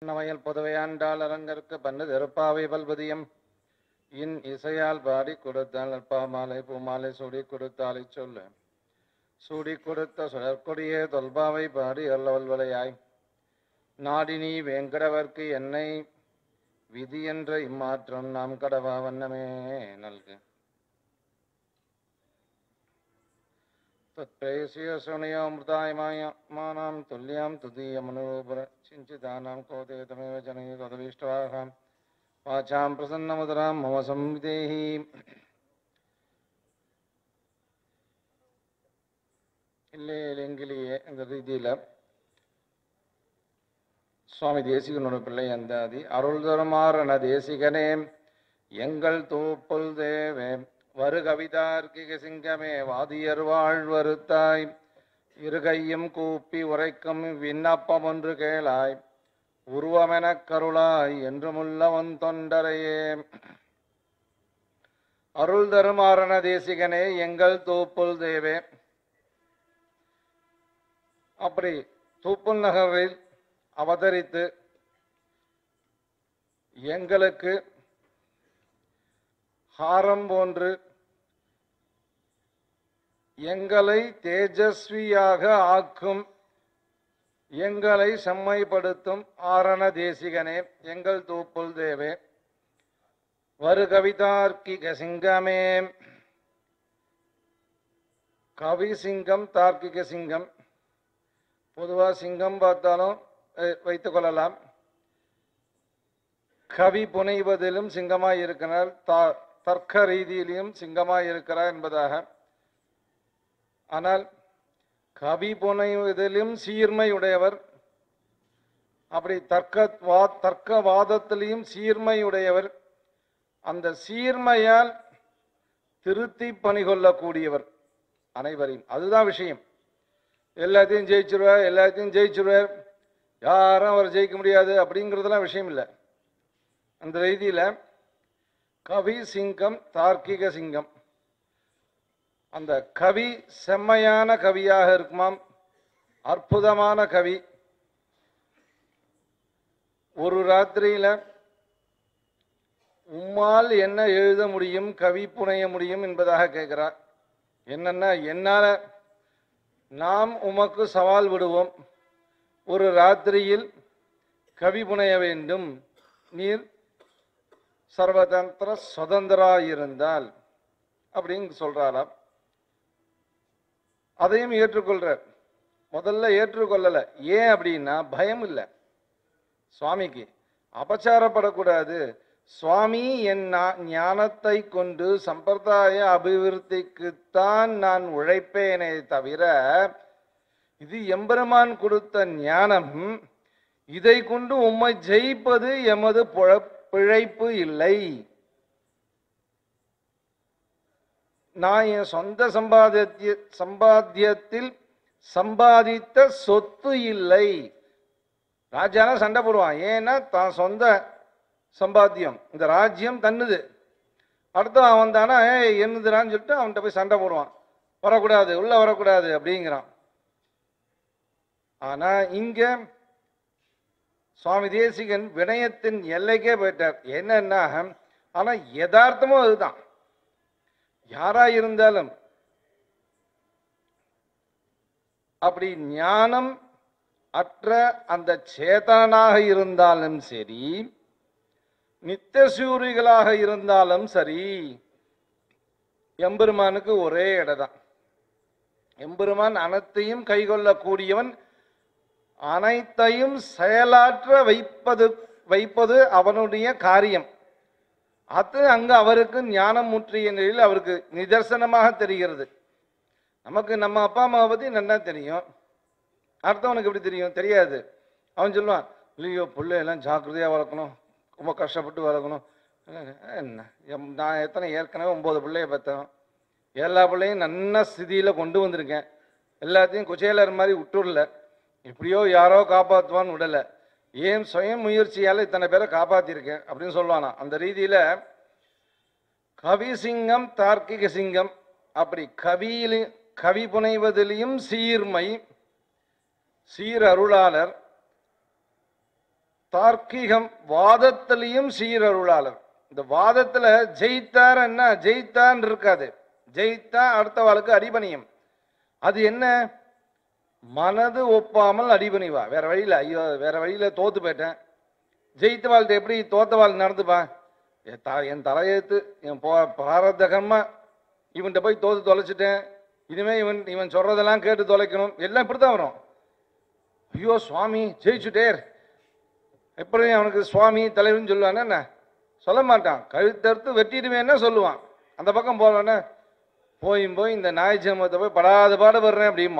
நவையல் புதவையாண்டாள் அரங்கற்கு பண்ணு திருப்பாவை பல்பதியம் இன் இசையால் பாடி கொடுத்தால் அற்பாமாலை பூமாலை சூடி கொடுத்தாலை சொல்லு சூடி கொடுத்த சுழற்கொடியே தொல்பாவை பாடி அருளவல்வலையாய் நாடினி வேங்கடவர்க்கு என்னை விதி என்ற இம்மாற்றம் நாம் கடவா வண்ணமே நல்கு तत्प्रेयसीयशृणयोमृतायमानां तुल्यां तुदीयमनुरूपर सिञ्चितानां कोदेतमेव जनये कदवीष्टवाहां वाचां प्रसन्नमुदरां मम संविदेहि இல்லே இல்லைங்கிலேயே இந்த ரீதியில் சுவாமி தேசிகனோட பிள்ளை அந்தாதி அருள் தருமாறன தேசிகனே எங்கள் தூப்புல் தேவே வரு கவிதார்க்கிக சிங்கமே வாதியர் வாழ்வருத்தாய் இருகையும் கூப்பி உரைக்கும் விண்ணப்பம் ஒன்று கேளாய் உருவமெனக் கருளாய் என்றுமுள்ளவன் தொண்டரையே அருள் தருமாறன தேசிகனே எங்கள் தூப்புல் தேவே அப்படி தூப்புல் நகரில் அவதரித்து எங்களுக்கு ஹாரம் போன்று எங்களை தேஜஸ்வியாக ஆக்கும் எங்களை செம்மைப்படுத்தும் ஆரண தேசிகனே எங்கள் தூப்புல் தேவே வரு கவிதார்க்கிக சிங்கமே கவி சிங்கம் தார்க்கிக சிங்கம் பொதுவாக சிங்கம் பார்த்தாலும் அஹ், வைத்துக் கொள்ளலாம் கவி புனைவதிலும் சிங்கமாய் இருக்கிறார் தா- தர்க்க ரீதியிலும் சிங்கமாய் இருக்கிறார் என்பதாக ஆனால் கவி புனைவதிலும் சீர்மை உடையவர் அப்படி தர்க்க வா தர்க்கவாதத்திலையும் சீர்மை உடையவர் அந்த சீர்மையால் திருத்தி பணிகொள்ளக்கூடியவர் அனைவரையும் அதுதான் விஷயம் எல்லாத்தையும் ஜெயிச்சிருவார் எல்லாத்தையும் ஜெயிச்சிருவார் யாரும் அவர் ஜெயிக்க முடியாது அப்படிங்கிறதுலாம் விஷயம் இல்லை அந்த ரீதியில் கவி சிங்கம் தார்க்கிக சிங்கம் அந்த கவி செம்மையான கவியாக இருக்குமாம் அற்புதமான கவி ஒரு ராத்திரியில உம்மால் என்ன எழுத முடியும் கவி புனைய முடியும் என்பதாக கேட்கிறார் என்னன்னா என்னால நாம் உமக்கு சவால் விடுவோம் ஒரு ராத்திரியில் கவி புனைய வேண்டும் நீர் சர்வதந்திர சுதந்திரா இருந்தால் அப்படின்னு சொல்றாராம் அதையும் ஏற்றுக்கொள்றார் முதல்ல ஏற்றுக்கொள்ளல ஏன் அப்படின்னா பயம் இல்லை சுவாமிக்கு அபச்சாரப்படக்கூடாது சுவாமி என் ஞா- ஞானத்தை கொண்டு சம்பிரதாய அபிவிருத்திக்குத்தான் நான் உழைப்பேனே தவிர இது எம்பெருமான் கொடுத்த ஞானம் இதை கொண்டு உம்மை ஜெயிப்பது எமது புழ- பிழைப்பு இல்லை நான் என் சொந்த சம்பாதிய சம்பாத்தியத்தில் சம்பாதித்த சொத்து இல்லை ராஜானா சண்டை போடுவான் ஏன்னா தான் சொந்த சம்பாத்தியம் இந்த ராஜ்யம் தன்னுது அடுத்து அவன் தானே ஏய் என்னதுடான்னு சொல்லிட்டு அவன்கிட்ட போய் சண்டை போடுவான் வரக்கூடாது உள்ள வரக்கூடாது அப்படிங்கிறான் ஆனா இங்க சுவாமி தேசிகன் வினயத்தின் எல்லைக்கே போயிட்டார் என்னன்னா ஆனா யதார்த்தமும் அதுதான் யாரா இருந்தாலும் அப்படி ஞானம் அற்ற அந்த சேதனாக இருந்தாலும் சரி நித்தியசூரிகளாக இருந்தாலும் சரி எம்பெருமானுக்கு ஒரே இடதான் எம்பெருமான் அனைத்தையும் கைகொள்ளக்கூடியவன் அனைத்தையும் செயலாற்ற வைப்பது வைப்பது அவனுடைய காரியம் அது அங்கு அவருக்கு ஞானம் முற்றிய நிலையில் அவருக்கு நிதர்சனமாக தெரிகிறது நமக்கு நம்ம அப்பா அம்மாவை பற்றி நல்லா தெரியும் அடுத்தவனுக்கு எப்படி தெரியும் தெரியாது அவன் சொல்லுவான் இல்லையோ பிள்ளையெல்லாம் ஜாக்கிரதையாக வளர்க்கணும் ரொம்ப கஷ்டப்பட்டு வளர்க்கணும் என்ன எம்- நான் எத்தனை ஏற்கனவே ஒம்பது பிள்ளைய பார்த்தேன் எல்லா பிள்ளையும் நல்ல ஸ்திதியில் கொண்டு வந்திருக்கேன் எல்லாத்தையும் குச்சேலர் மாதிரி விட்டுடல எப்படியோ யாரோ காப்பாற்றுவான்னு விடலை ஏன் சுய முயற்சியால் இத்தனை பேரை காப்பாற்றிருக்கேன் அப்படின்னு சொல்லுவானா அந்த ரீதியில் கவி சிங்கம் தார்க்கிக சிங்கம் அப்படி கவியில கவி புனைவதிலையும் சீர்மை சீர் அருளாளர் தார்க்கீகம் வாதத்திலையும் சீரருளாளர் இந்த வாதத்துல ஜெயித்தார் என்ன ஜெயித்தான் இருக்காது ஜெயித்தா அடுத்த வாழ்க்கை அடிபணியும் அது என்ன மனது ஒப்பாமல் அடிபணிவா வேற வழியில ஐயோ வேற வழியில தோத்து போயிட்டேன் ஜெயித்த வாழ்க்கை எப்படி தோத்த வாழ் நடந்துப்பா என் த என் தலையெழுத்து என் போ பாரதகமா இவன்கிட்ட போய் தோத்து தொலைச்சிட்டேன் இனிமே இவன் இவன் சொல்றதெல்லாம் கேட்டு தொலைக்கணும் எல்லாம் இப்படித்தான் வரும் ஐயோ சுவாமி ஜெயிச்சுட்டேர் எப்படி அவனுக்கு சுவாமி தலைவர்னு சொல்லுவானே என்ன சொல்ல மாட்டான் கழுத்தறுத்து வெட்டிடுவேன்னா சொல்லுவான் அந்த பக்கம் போவானே போயும் போய் இந்த நாய் ஜென்மத்தை போய் படாத பாடு வர்றேன் அப்படிமா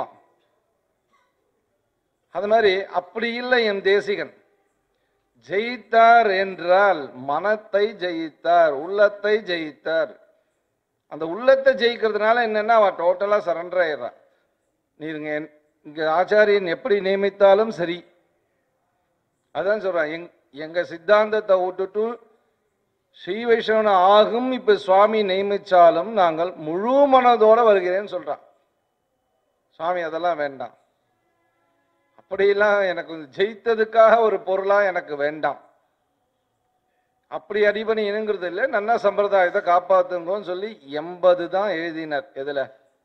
அது மாதிரி அப்படி இல்லை என் தேசிகன் ஜெயித்தார் என்றால் மனத்தை ஜெயித்தார் உள்ளத்தை ஜெயித்தார் அந்த உள்ளத்தை ஜெயிக்கிறதுனால என்னன்னா அவன் டோட்டலா சரண்டர் ஆயிடுறான் நீங்க என்- இங்க ஆச்சாரியன் எப்படி நியமித்தாலும் சரி அதான் சொல்றான் எங் எங்க சித்தாந்தத்தை விட்டுட்டு ஸ்ரீ வைஷ்ணவன் ஆகும் இப்ப சுவாமி நியமிச்சாலும் நாங்கள் முழு மனதோட வருகிறேன்னு சொல்றான் சுவாமி அதெல்லாம் வேண்டாம் அப்படியெல்லாம் எனக்கு ஜெயித்ததுக்காக ஒரு பொருளா எனக்கு வேண்டாம் அப்படி அடிபணி இணுங்கிறது இல்லை நன்னா சம்பிரதாயத்தை காப்பாத்துங்கன்னு சொல்லி எண்பது தான் எழுதினர் எதுல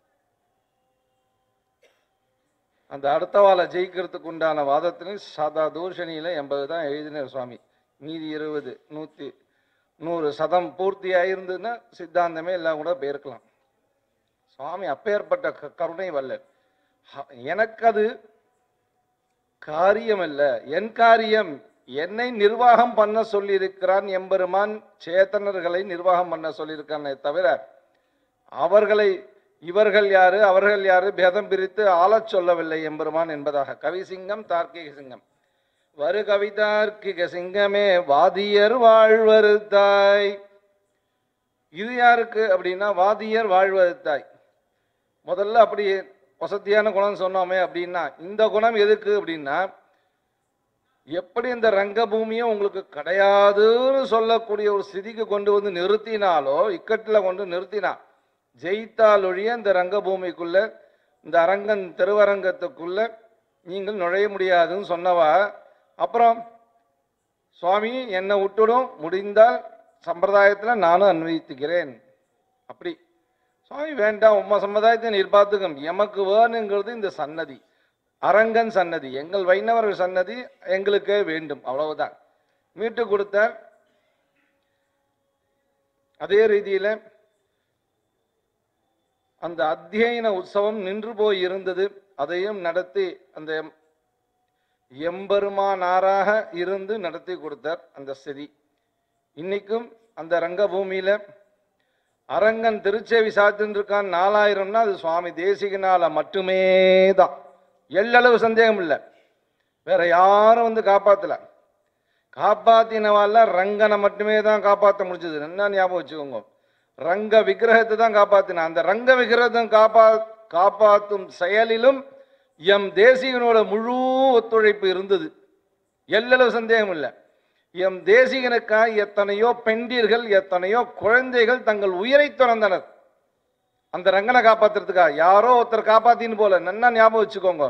அந்த அடுத்த வாழை ஜெயிக்கிறதுக்கு உண்டான வாதத்திலும் சதா தூஷணியில எண்பது தான் எழுதினர் சுவாமி மீதி இருபது நூத்தி நூறு சதம் பூர்த்தி ஆயிருந்ததுன்னா சித்தாந்தமே எல்லாம் கூட போயிருக்கலாம் சுவாமி அப்பேற்பட்ட க- கருணை வல்லர் ஹ- எனக்கு அது காரியம் அல்ல என் காரியம் என்னை நிர்வாகம் பண்ண சொல்லியிருக்கிறான் எம்பெருமான் சேத்தனர்களை நிர்வாகம் பண்ண சொல்லியிருக்கானே தவிர அவர்களை இவர்கள் யாரு அவர்கள் யாரு பேதம் பிரித்து ஆளச் சொல்லவில்லை எம்பெருமான் என்பதாக கவிசிங்கம் தார்க்கிக சிங்கம் வரு கவிதார்க்கிக சிங்கமே வாதியர் வாழ்வருத்தாய் இது யாருக்கு அப்படின்னா வாதியர் வாழ்வருத்தாய் முதல்ல அப்படி வசதியான குணம் சொன்னோமே அப்படின்னா இந்த குணம் எதுக்கு அப்படின்னா எப்படி இந்த ரங்கபூமியை உங்களுக்கு கிடையாதுன்னு சொல்லக்கூடிய ஒரு ஸ்திதிக்கு கொண்டு வந்து நிறுத்தினாலோ இக்கட்டில் கொண்டு நிறுத்தினா ஜெயித்தால் ஒழிய இந்த ரங்கபூமிக்குள்ள இந்த அரங்கன் திருவரங்கத்துக்குள்ள நீங்கள் நுழைய முடியாதுன்னு சொன்னவா அப்புறம் சுவாமி என்னை விட்டுடும் முடிந்தால் சம்பிரதாயத்தில் நானும் அன்வயித்துக்கிறேன் அப்படி சுவாமி வேண்டாம் உம்ம சம்பிரதாயத்தை நீர் பார்த்துக்கும் எமக்கு வேணுங்கிறது இந்த சன்னதி அரங்கன் சன்னதி எங்கள் வைணவர்கள் சன்னதி எங்களுக்கே வேண்டும் அவ்வளவுதான் மீட்டு கொடுத்தார் அதே ரீதியில அந்த அத்தியன உற்சவம் நின்று போய் இருந்தது அதையும் நடத்தி அந்த எம்- எம்பெருமானாராக இருந்து நடத்தி கொடுத்தார் அந்த ஸ்திதி இன்னைக்கும் அந்த ரங்கபூமியில அரங்கன் திருச்சேவி சாத்தின்னு இருக்கான் நாலாயிரம்னா அது சுவாமி தேசிகனால மட்டுமே தான் எல்லளவு சந்தேகம் இல்லை வேற யாரும் வந்து காப்பாத்தல காப்பாத்தினவால ரங்கனை மட்டுமே தான் காப்பாற்ற முடிஞ்சது என்ன ஞாபகம் வச்சுக்கோங்க ரங்க விக்கிரகத்தை தான் காப்பாத்தின அந்த ரங்க விக்கிரகத்தை காப்பா காப்பாற்றும் செயலிலும் எம் தேசிகனோட முழு ஒத்துழைப்பு இருந்தது எல்லளவு சந்தேகம் இல்லை எம் தேசிகனுக்காக எத்தனையோ பெண்டீர்கள் எத்தனையோ குழந்தைகள் தங்கள் உயிரை துறந்தனர் அந்த ரங்கனை காப்பாத்துறதுக்காக யாரோ ஒருத்தர் காப்பாத்தின்னு போல நன்னா ஞாபகம் வச்சுக்கோங்க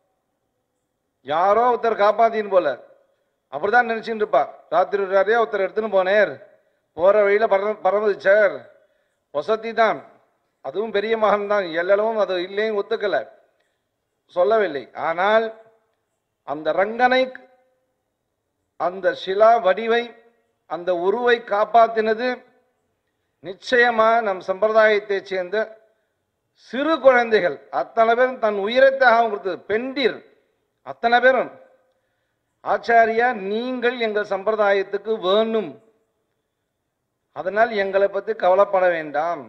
யாரோ ஒருத்தர் காப்பாத்தின்னு போல அப்படிதான் நினைச்சுட்டு இருப்பா ராத்திரி ராத்திரியா ஒருத்தர் எடுத்துன்னு போனேர் போற வழியில பர பரமதிச்சார் வசதி தான் அதுவும் பெரிய மகன் தான் எல்லளவும் அது இல்லைன்னு ஒத்துக்கல சொல்லவில்லை ஆனால் அந்த ரங்கனை அந்த சிலா வடிவை அந்த உருவை காப்பாத்தினது நிச்சயமா நம் சம்பிரதாயத்தைச் சேர்ந்த சிறு குழந்தைகள் அத்தனை பேரும் தன் உயிரை தியாகம் கொடுத்தது பெண்டீர் அத்தனை பேரும் ஆச்சாரியா நீங்கள் எங்கள் சம்பிரதாயத்துக்கு வேணும் அதனால் எங்களை பத்தி கவலைப்பட வேண்டாம்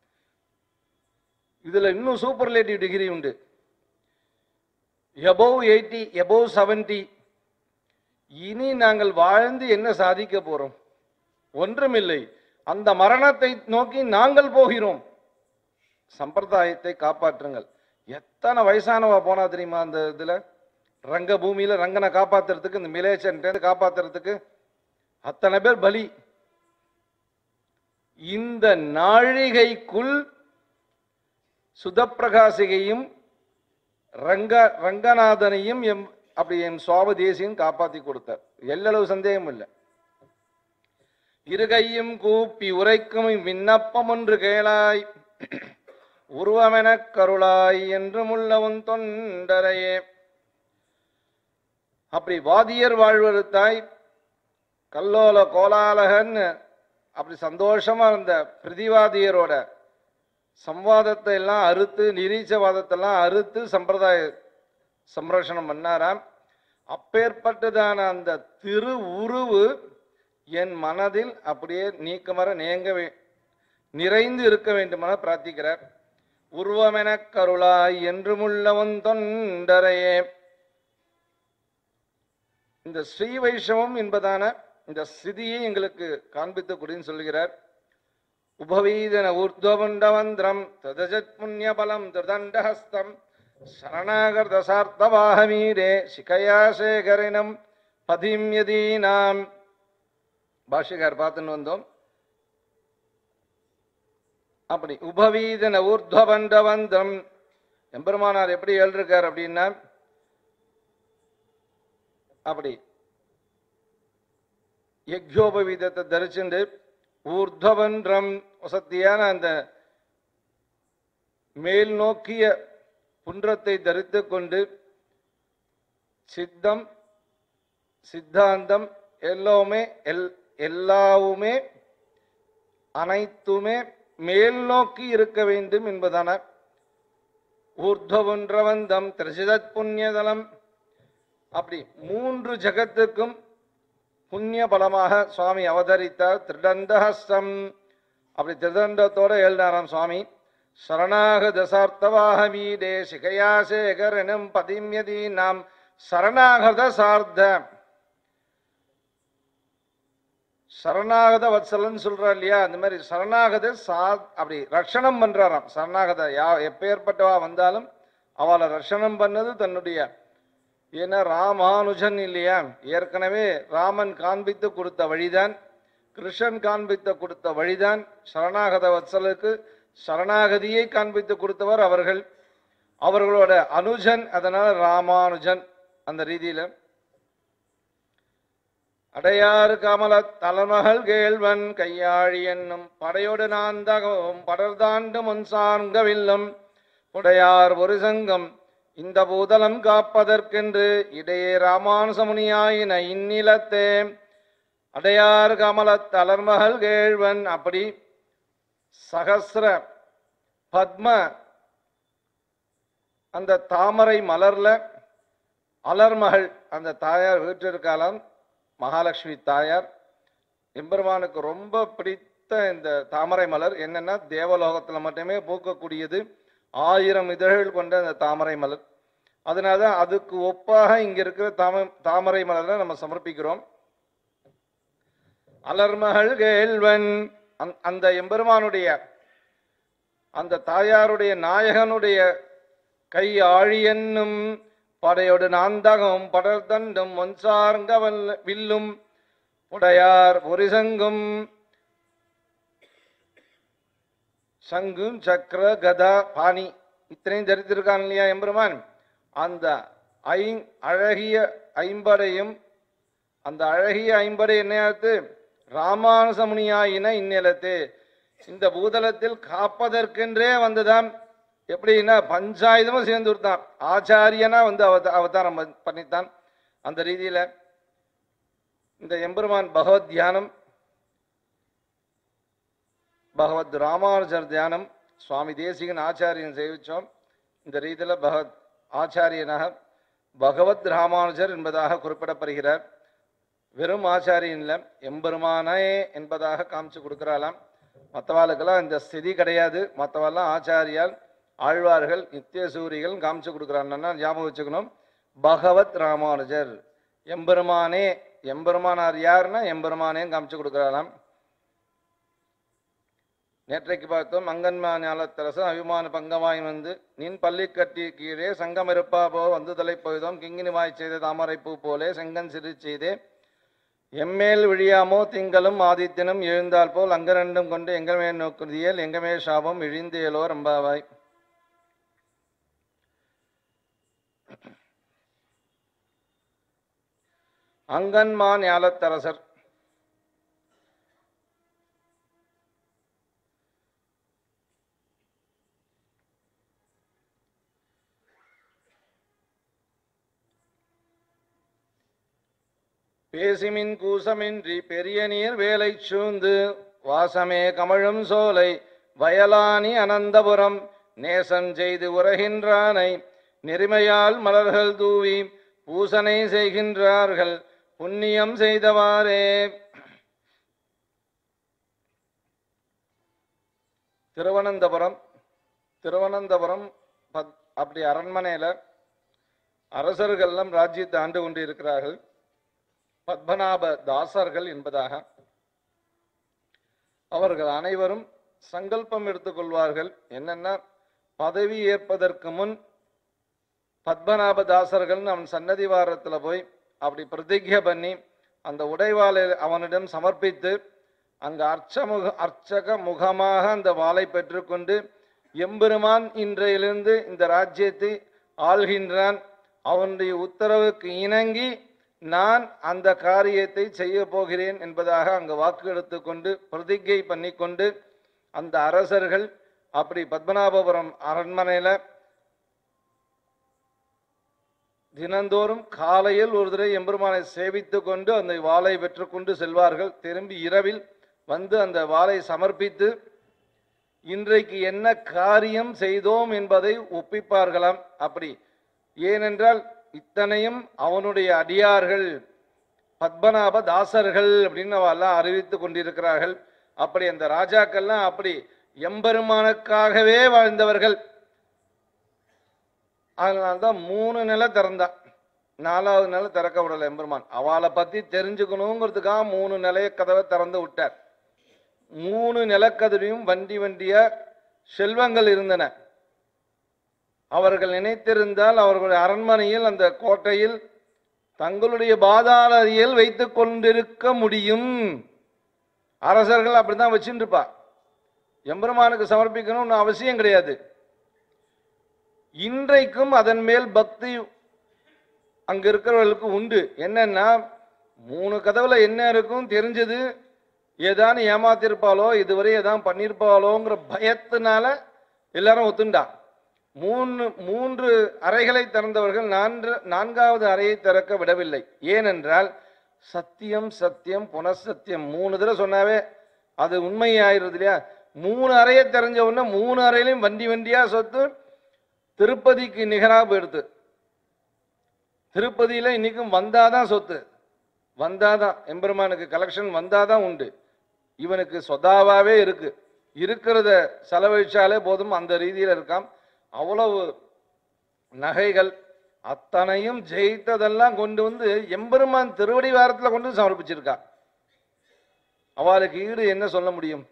இதுல இன்னும் சூப்பர்லேட்டிவ் டிகிரி உண்டு எபோவ் எயிட்டி எபோவ் செவன்டி இனி நாங்கள் வாழ்ந்து என்ன சாதிக்க போறோம் ஒன்றுமில்லை அந்த மரணத்தை நோக்கி நாங்கள் போகிறோம் சம்பிரதாயத்தை காப்பாற்றுங்கள் எத்தனை வயசானவா போனா தெரியுமா அந்த இதுல ரங்க பூமியில ரங்கனை காப்பாத்துறதுக்கு இந்த மிலேச்சன் காப்பாத்துறதுக்கு அத்தனை பேர் பலி இந்த நாழிகைக்குள் சுதப்பிரகாசிகையும் ரங்க ரங்கநாதனையும் எம் அப்படி என் சுவாமி தேசியன் காப்பாத்தி கொடுத்தார் எல்லளவு சந்தேகம் இல்லை இருகையும் கூப்பி உரைக்கும் விண்ணப்பம் ஒன்று கேளாய் உருவமெனக் கருளாய் என்றும் உள்ளவன் தொண்டரையே அப்படி வாதியர் வாழ்வருத்தாய் கல்லோல கோலாலகன் அப்படி சந்தோஷமா இருந்த பிரதிவாதியரோட சம்வாதத்தை எல்லாம் அறுத்து நிரீச்சவாதத்தெல்லாம் அறுத்து சம்பிரதாய சம்ரஷணம் பண்ணாராம் அப்பேற்பட்டதான அந்த திரு உருவு என் மனதில் அப்படியே நீக்கமர நேங்க வே- நிறைந்து இருக்க வேண்டுமென பிரார்த்திக்கிறார் உருவமெனக் கருளாய் என்றுமுள்ளவன் தொண்டரையே இந்த ஸ்ரீ வைஷ்ணவம் என்பதான இந்த ஸ்திதியை எங்களுக்கு காண்பித்து குடின்னு சொல்லுகிறார் உபவீதன ஊர்துவண்டவந்திரம் ததஜத் புண்ணியபலம் திருதண்டஹஸ்தம் சரணாகர்தசார்த்தவாகமீரே சிகையா சேகரினம் பதிம் யதீனாம் பாஷிகார் பார்த்துன்னு வந்தோம் அப்படி உபவீதன ஊர்துவண்டவந்திரம் எம்பெருமானார் எப்படி எழுதிருக்கார் அப்படின்னா அப்படி யக்யோபவீதத்தை தரிச்சுண்டு ஊர்துவன்றம் வசத்தியான அந்த மேல் நோக்கிய புன்றத்தை தரித்து கொண்டு சித்தம் சித்தாந்தம் எல்லாமே எல் எல்லாவுமே அனைத்துமே மேல் நோக்கி இருக்க வேண்டும் என்பதான ஊர்துவன்றவந்தம் திரிசிதத் புண்ணியதலம் அப்படி மூன்று ஜகத்துக்கும் புண்ணிய பலமாக சுவாமி அவதரித்தார் திருடண்டஹஸ்தம் அப்படி திருதண்டத்தோட எழுதினாராம் சுவாமி சரணாக தசார்த்தவாக வீடே சிகையா சேகர் எனும் பதிம்யதி நாம் சரணாகத சார்த்த சரணாகத வத்சலன்னு சொல்றா இல்லையா அந்த மாதிரி சரணாகத சா அப்படி ரட்சணம் பண்றாராம் சரணாகத யா எப்பேற்பட்டவா வந்தாலும் அவளை ரட்சணம் பண்ணது தன்னுடைய ஏன்னா ராமானுஜன் இல்லையா ஏற்கனவே ராமன் காண்பித்து கொடுத்த வழிதான் கிருஷ்ணன் காண்பித்து கொடுத்த வழிதான் சரணாகத வத்சலுக்கு சரணாகதியை காண்பித்து கொடுத்தவர் அவர்கள் அவர்களோட அனுஜன் அதனால ராமானுஜன் அந்த ரீதியில அடையாறு கமல தலைமகள் கேள்வன் கையாழி என்னும் படையோடு நாந்தகவும் படர்தாண்டு முன் சார்கவில்லும் உடையார் ஒரு சங்கம் இந்த பூதலம் காப்பதற்கென்று இடையே ராமானுசமுனியாயின இந்நிலத்தே அடையார் கமல தளர்மகள் கேழ்வன் அப்படி சகசிர பத்ம அந்த தாமரை மலர்ல அலர்மகள் அந்த தாயார் வீற்றிருக்காளாம் மகாலட்சுமி தாயார் எம்பெருமானுக்கு ரொம்ப பிடித்த இந்த தாமரை மலர் என்னன்னா தேவலோகத்துல மட்டுமே பூக்கக்கூடியது ஆயிரம் இதழ்கள் கொண்ட அந்த தாமரை மலர் அதனால தான் அதுக்கு ஒப்பாக இங்க இருக்கிற தாம தாமரை மலரை நம்ம சமர்ப்பிக்கிறோம் அலர்மகள் கேள்வன் அந்த- அந்த எம்பெருமானுடைய அந்த தாயாருடைய நாயகனுடைய கை ஆழி என்னும் படையோடு நாந்தகம் படர்தண்டும் ஒன்சார்ங்க வல்ல- வில்லும் உடையார் பொரிசங்கும் சங்கும் சக்கர கதா பாணி இத்தனையும் தரித்திருக்கான் இல்லையா எம்பெருமான் அந்த ஐ அழகிய ஐம்படையும் அந்த அழகிய ஐம்படை என்னையாத்து ராமானுசமுனியாயின இந்நிலத்து இந்த பூதலத்தில் காப்பதற்கென்றே வந்துதான் எப்படின்னா பஞ்சாயுதமும் சேர்ந்து கொடுத்தான் ஆச்சாரியனா வந்து அவத அவதாரம் பண்- பண்ணித்தான் அந்த ரீதியில இந்த எம்பெருமான் பகவத் தியானம் பகவத் ராமானுஜர் தியானம் சுவாமி தேசிகன் ஆச்சாரியன் சேவிச்சோம் இந்த ரீதியில பகவத் ஆச்சாரியனாக பகவத் ராமானுஜர் என்பதாக குறிப்பிடப்படுகிறார் வெறும் ஆச்சாரியன் இல்ல எம்பெருமானே என்பதாக காமிச்சு கொடுக்கிறாளாம் மற்றவாளுக்கெல்லாம் இந்த ஸ்திதி கிடையாது மற்றவெல்லாம் ஆச்சாரியால் ஆழ்வார்கள் நித்திய சூரிகள் காமிச்சு கொடுக்குறாங்கன்னா ஞாபகம் வச்சுக்கணும் பகவத் ராமானுஜர் எம்பெருமானே எம்பெருமானார் யாருன்னா எம்பெருமானேன்னு காமிச்சு கொடுக்குறாளாம் நேற்றைக்கு பார்த்தோம் அங்கன்மா ஞாலத்தரசு அபிமான பங்கமாய் வந்து நின் பள்ளி கட்டி கீழே சங்கம் இருப்பா போ வந்து தலை பொய்தோம் கிங்கினி வாய் செய்த தாமரைப்பூ போலே செங்கன் சிறு செய்தே எம்மேல் விழியாமோ திங்களும் ஆதித்யனும் எழுந்தால் போல் அங்கரண்டும் கொண்டு எங்கமே நோக்குதியல் எங்கமே சாபம் இழிந்தேலோ ரம்பாவாய் அங்கன்மா ஞாலத்தரசர் பேசிமின் கூசமின்றி பெரிய நீர் வேலை சூழ்ந்து வாசமே கமழும் சோலை வயலானி அனந்தபுரம் நேசம் செய்து உரைகின்றானை நெறிமையால் மலர்கள் தூவி பூசனை செய்கின்றார்கள் புண்ணியம் செய்தவாறே திருவனந்தபுரம் திருவனந்தபுரம் பத்- அப்படி அரண்மனையில அரசர்கள்லாம் ராஜ்யத்தை ஆண்டு கொண்டு இருக்கிறார்கள் பத்மநாப தாசர்கள் என்பதாக அவர்கள் அனைவரும் சங்கல்பம் எடுத்துக்கொள்வார்கள் என்னன்னா பதவி ஏற்பதற்கு முன் பத்மநாப தாசர்கள்னு அவன் சன்னதி வாரத்துல போய் அப்படி பிரதிஜை பண்ணி அந்த உடைவாளை அவனிடம் சமர்ப்பித்து அங்க அர்ச்சமுக அர்ச்சக முகமாக அந்த வாளை பெற்றுக்கொண்டு எம்பெருமான் இன்றையிலிருந்து இந்த ராஜ்யத்தை ஆள்கின்றான் அவனுடைய உத்தரவுக்கு இணங்கி நான் அந்த காரியத்தை செய்ய போகிறேன் என்பதாக அங்கு வாக்கு எடுத்துக்கொண்டு பிரதிஜை பண்ணிக்கொண்டு அந்த அரசர்கள் அப்படி பத்மநாபபுரம் அரண்மனையில தினந்தோறும் காலையில் ஒரு தடவை எம்பெருமானை சேவித்து கொண்டு அந்த வாளை பெற்றுக்கொண்டு செல்வார்கள் திரும்பி இரவில் வந்து அந்த வாளை சமர்ப்பித்து இன்றைக்கு என்ன காரியம் செய்தோம் என்பதை ஒப்பிப்பார்களாம் அப்படி ஏனென்றால் இத்தனையும் அவனுடைய அடியார்கள் பத்மநாப தாசர்கள் அப்படின்னு அவெல்லாம் அறிவித்து கொண்டிருக்கிறார்கள் அப்படி அந்த ராஜாக்கள்லாம் அப்படி எம்பெருமானுக்காகவே வாழ்ந்தவர்கள் அதனால்தான் மூணு நிலை திறந்தான் நாலாவது நிலை திறக்க விடல எம்பெருமான் அவளை பத்தி தெரிஞ்சுக்கணுங்கிறதுக்காக மூணு நிலைய கதவை திறந்து விட்டார் மூணு நிலக்கதிரையும் வண்டி வண்டிய செல்வங்கள் இருந்தன அவர்கள் நினைத்திருந்தால் அவர்களுடைய அரண்மனையில் அந்த கோட்டையில் தங்களுடைய பாதாள அறையில் வைத்துக் கொண்டிருக்க முடியும் அரசர்கள் அப்படிதான் வச்சுட்டு இருப்பா எம்பெருமானுக்கு சமர்ப்பிக்கணும்னு அவசியம் கிடையாது இன்றைக்கும் அதன் மேல் பக்தி அங்க இருக்கிறவர்களுக்கு உண்டு என்னன்னா மூணு கதவுல என்ன இருக்கும் தெரிஞ்சது ஏதானு ஏமாத்திருப்பாளோ இதுவரை ஏதாவது பண்ணியிருப்பாளோங்கிற பயத்தினால எல்லாரும் ஒத்துண்டா மூணு மூன்று அறைகளை திறந்தவர்கள் நான்கு நான்காவது அறையை திறக்க விடவில்லை ஏனென்றால் சத்தியம் சத்தியம் புனசத்தியம் மூணு தடவை சொன்னாவே அது உண்மையாயிருது இல்லையா மூணு அறையை தெரிஞ்ச உடனே மூணு அறையிலையும் வண்டி வண்டியா சொத்து திருப்பதிக்கு நிகராக போயிடுது திருப்பதியில இன்னைக்கும் வந்தாதான் சொத்து வந்தாதான் எம்பெருமானுக்கு கலெக்ஷன் வந்தாதான் உண்டு இவனுக்கு சொதாவாவே இருக்கு இருக்கிறத செலவழிச்சாலே போதும் அந்த ரீதியில இருக்காம் அவ்வளவு நகைகள் அத்தனையும் ஜெயித்ததெல்லாம் கொண்டு வந்து எம்பெருமான் திருவடி வாரத்துல கொண்டு வந்து சமர்ப்பிச்சிருக்கா அவளுக்கு ஈடு என்ன சொல்ல முடியும்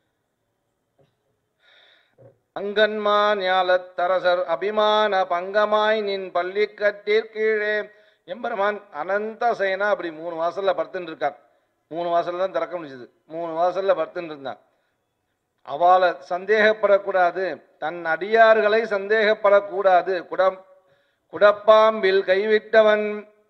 அங்கன்மா ஞாலத்தரசர் அபிமான பங்கமாய் நின் பள்ளிக்கட்டிற் கீழே எம்பெருமான் அனந்த சேனா அப்படி மூணு வாசல்ல படுத்துன்னு இருக்கார் மூணு வாசல்ல தான் திறக்க முடிஞ்சது மூணு வாசல்ல படுத்துன்னு இருந்தான் அவளை சந்தேகப்படக்கூடாது தன் அடியார்களை சந்தேகப்படக்கூடாது குடம் குடப்பாம்பில் கைவிட்டவன்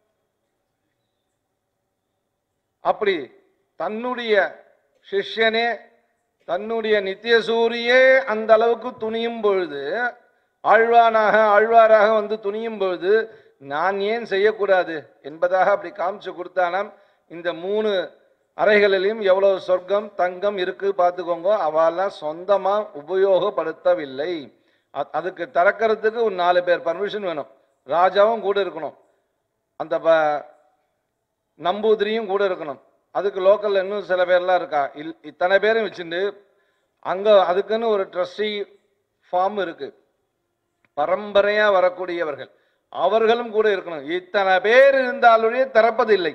அப்படி தன்னுடைய சிஷ்யனே தன்னுடைய நித்தியசூரியே அந்த அளவுக்கு துணியும் பொழுது ஆழ்வானாக ஆழ்வாராக வந்து துணியும் பொழுது நான் ஏன் செய்யக்கூடாது என்பதாக அப்படி காமிச்சு கொடுத்தானாம் இந்த மூணு அறைகளிலும் எவ்வளவு சொர்க்கம் தங்கம் இருக்கு பார்த்துக்கோங்க அவெல்லாம் சொந்தமா உபயோகப்படுத்தவில்லை அ- அதுக்கு திறக்கிறதுக்கு ஒரு நாலு பேர் பர்மிஷன் வேணும் ராஜாவும் கூட இருக்கணும் அந்த ப- நம்பூதிரியும் கூட இருக்கணும் அதுக்கு லோக்கல்ல இன்னும் சில பேர்லாம் இருக்கா இல் இத்தனை பேரும் வச்சுட்டு அங்க அதுக்குன்னு ஒரு ட்ரஸ்டி ஃபார்ம் இருக்கு பரம்பரையா வரக்கூடியவர்கள் அவர்களும் கூட இருக்கணும் இத்தனை பேர் இருந்தாலுடைய திறப்பதில்லை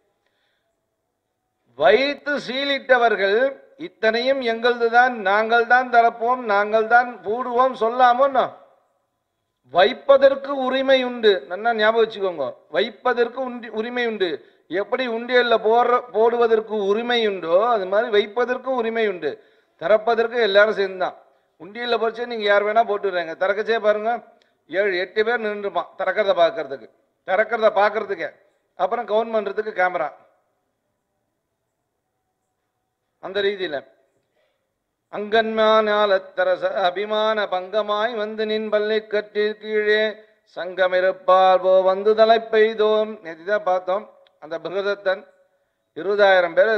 வைத்து சீலிட்டவர்கள் இத்தனையும் எங்களது தான் நாங்கள் தான் திறப்போம் நாங்கள் தான் பூடுவோம் சொல்லாமோ வைப்பதற்கு உரிமை உண்டு நல்லா ஞாபகம் வச்சுக்கோங்க வைப்பதற்கு உண்டி உரிமை உண்டு எப்படி உண்டியல்ல போடுற போடுவதற்கு உரிமை உண்டோ அது மாதிரி வைப்பதற்கும் உரிமை உண்டு திறப்பதற்கு எல்லாரும் சேர்ந்துதான் உண்டியல்ல போச்சு நீங்க யார் வேணா போட்டுடுறாங்க திறக்கச்சே பாருங்க ஏழு எட்டு பேர் நின்றுப்பான் திறக்கிறத பார்க்கறதுக்கு திறக்கிறத பார்க்கறதுக்கே அப்புறம் கவுன் பண்றதுக்கு கேமரா அந்த ரீதியில அங்கன்மானாலத்தரச அபிமான பங்கமாய் வந்து நின் பள்ளி கட்டிற் கீழே சங்கமிருப்பார் போ வந்து தலை பெய்தோம் நேற்றுதான் பார்த்தோம் அந்த பிரகதத்தன் இருபதாயிரம் பேரை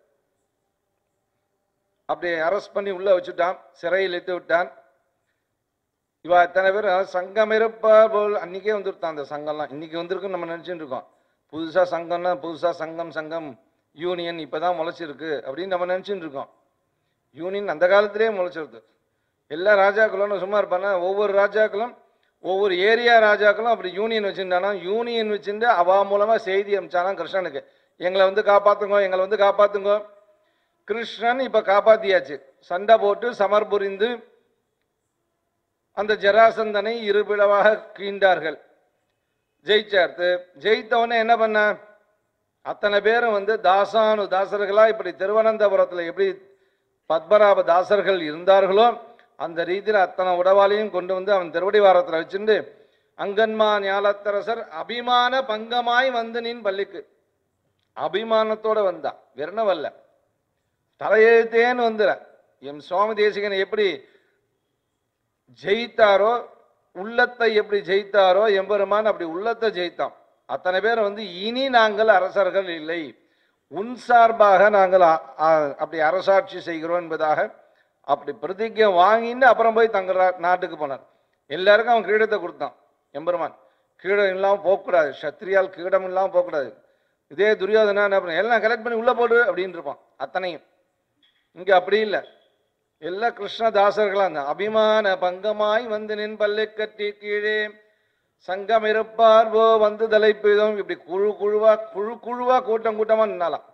அப்படி அரெஸ்ட் பண்ணி உள்ள வச்சுட்டான் சிறையில் இட்டு விட்டான் இவா எத்தனை பேர் சங்கம் இருப்பார் போல் அன்னைக்கே வந்துருத்தான் அந்த சங்கம்லாம் இன்னைக்கு வந்திருக்குன்னு நம்ம நினைச்சிட்டு இருக்கோம் புதுசா சங்கம்னா புதுசா சங்கம் சங்கம் யூனியன் இப்பதான் முளைச்சிருக்கு அப்படின்னு நம்ம நினைச்சிட்டு இருக்கோம் யூனியன் அந்த காலத்திலேயே முளைச்சிருது எல்லா ராஜாக்களும் சும்மா இருப்பாங்க ஒவ்வொரு ராஜாக்களும் ஒவ்வொரு ஏரியா ராஜாக்களும் அப்படி யூனியன் வச்சிருந்தானா யூனியன் வச்சிருந்து அவா மூலமா செய்தி அமிச்சானா கிருஷ்ணனுக்கு எங்களை வந்து காப்பாத்துங்க எங்களை வந்து காப்பாத்துங்க கிருஷ்ணன் இப்ப காப்பாத்தியாச்சு சண்டை போட்டு சமர் புரிந்து அந்த ஜராசந்தனை இருபிளவாக கீண்டார்கள் ஜெயிச்சார்த்து ஜெயித்தவனே என்ன பண்ண அத்தனை பேரும் வந்து தாசானு தாசர்களா இப்படி திருவனந்தபுரத்துல எப்படி பத்மநாப தாசர்கள் இருந்தார்களோ அந்த ரீதியில் அத்தனை உடவாளையும் கொண்டு வந்து அவன் திருவடி வாரத்தில் வச்சுட்டு அங்கன்மா ஞாலத்தரசர் அபிமான பங்கமாய் வந்து நின் பள்ளிக்கு அபிமானத்தோட வந்தான் வெறுனவல்ல தலையெழுத்தேன்னு வந்துற எம் சுவாமி தேசிகன் எப்படி ஜெயித்தாரோ உள்ளத்தை எப்படி ஜெயித்தாரோ எம்பெருமான் அப்படி உள்ளத்தை ஜெயித்தான் அத்தனை பேர் வந்து இனி நாங்கள் அரசர்கள் இல்லை உன் சார்பாக நாங்கள் அ- அ- அப்படி அரசாட்சி செய்கிறோம் என்பதாக அப்படி பிரதிஜை வாங்கிட்டு அப்புறம் போய் தங்கள் ரா- நாட்டுக்கு போனார் எல்லாருக்கும் அவன் கிரீடத்தை கொடுத்தான் எம்பெருமான் கீடம் இல்லாமல் போகக்கூடாது சத்திரியால் கீடம் இல்லாமல் போகக்கூடாது இதே துரியோதனா என்ன பண்ண எல்லாம் கலெக்ட் பண்ணி உள்ள போடு அப்படின்னு இருப்பான் அத்தனையும் இங்க அப்படி இல்லை எல்லா கிருஷ்ணதாசர்களா இருந்தா அபிமான பங்கமாய் வந்து நின் பல்லை கட்டி கீழே சங்கம் இருப்பார் போ வந்து தலைப்பெய்தோம் இப்படி குழு குழுவா குழு குழுவா கூட்டம் கூட்டமா நின்னாலாம்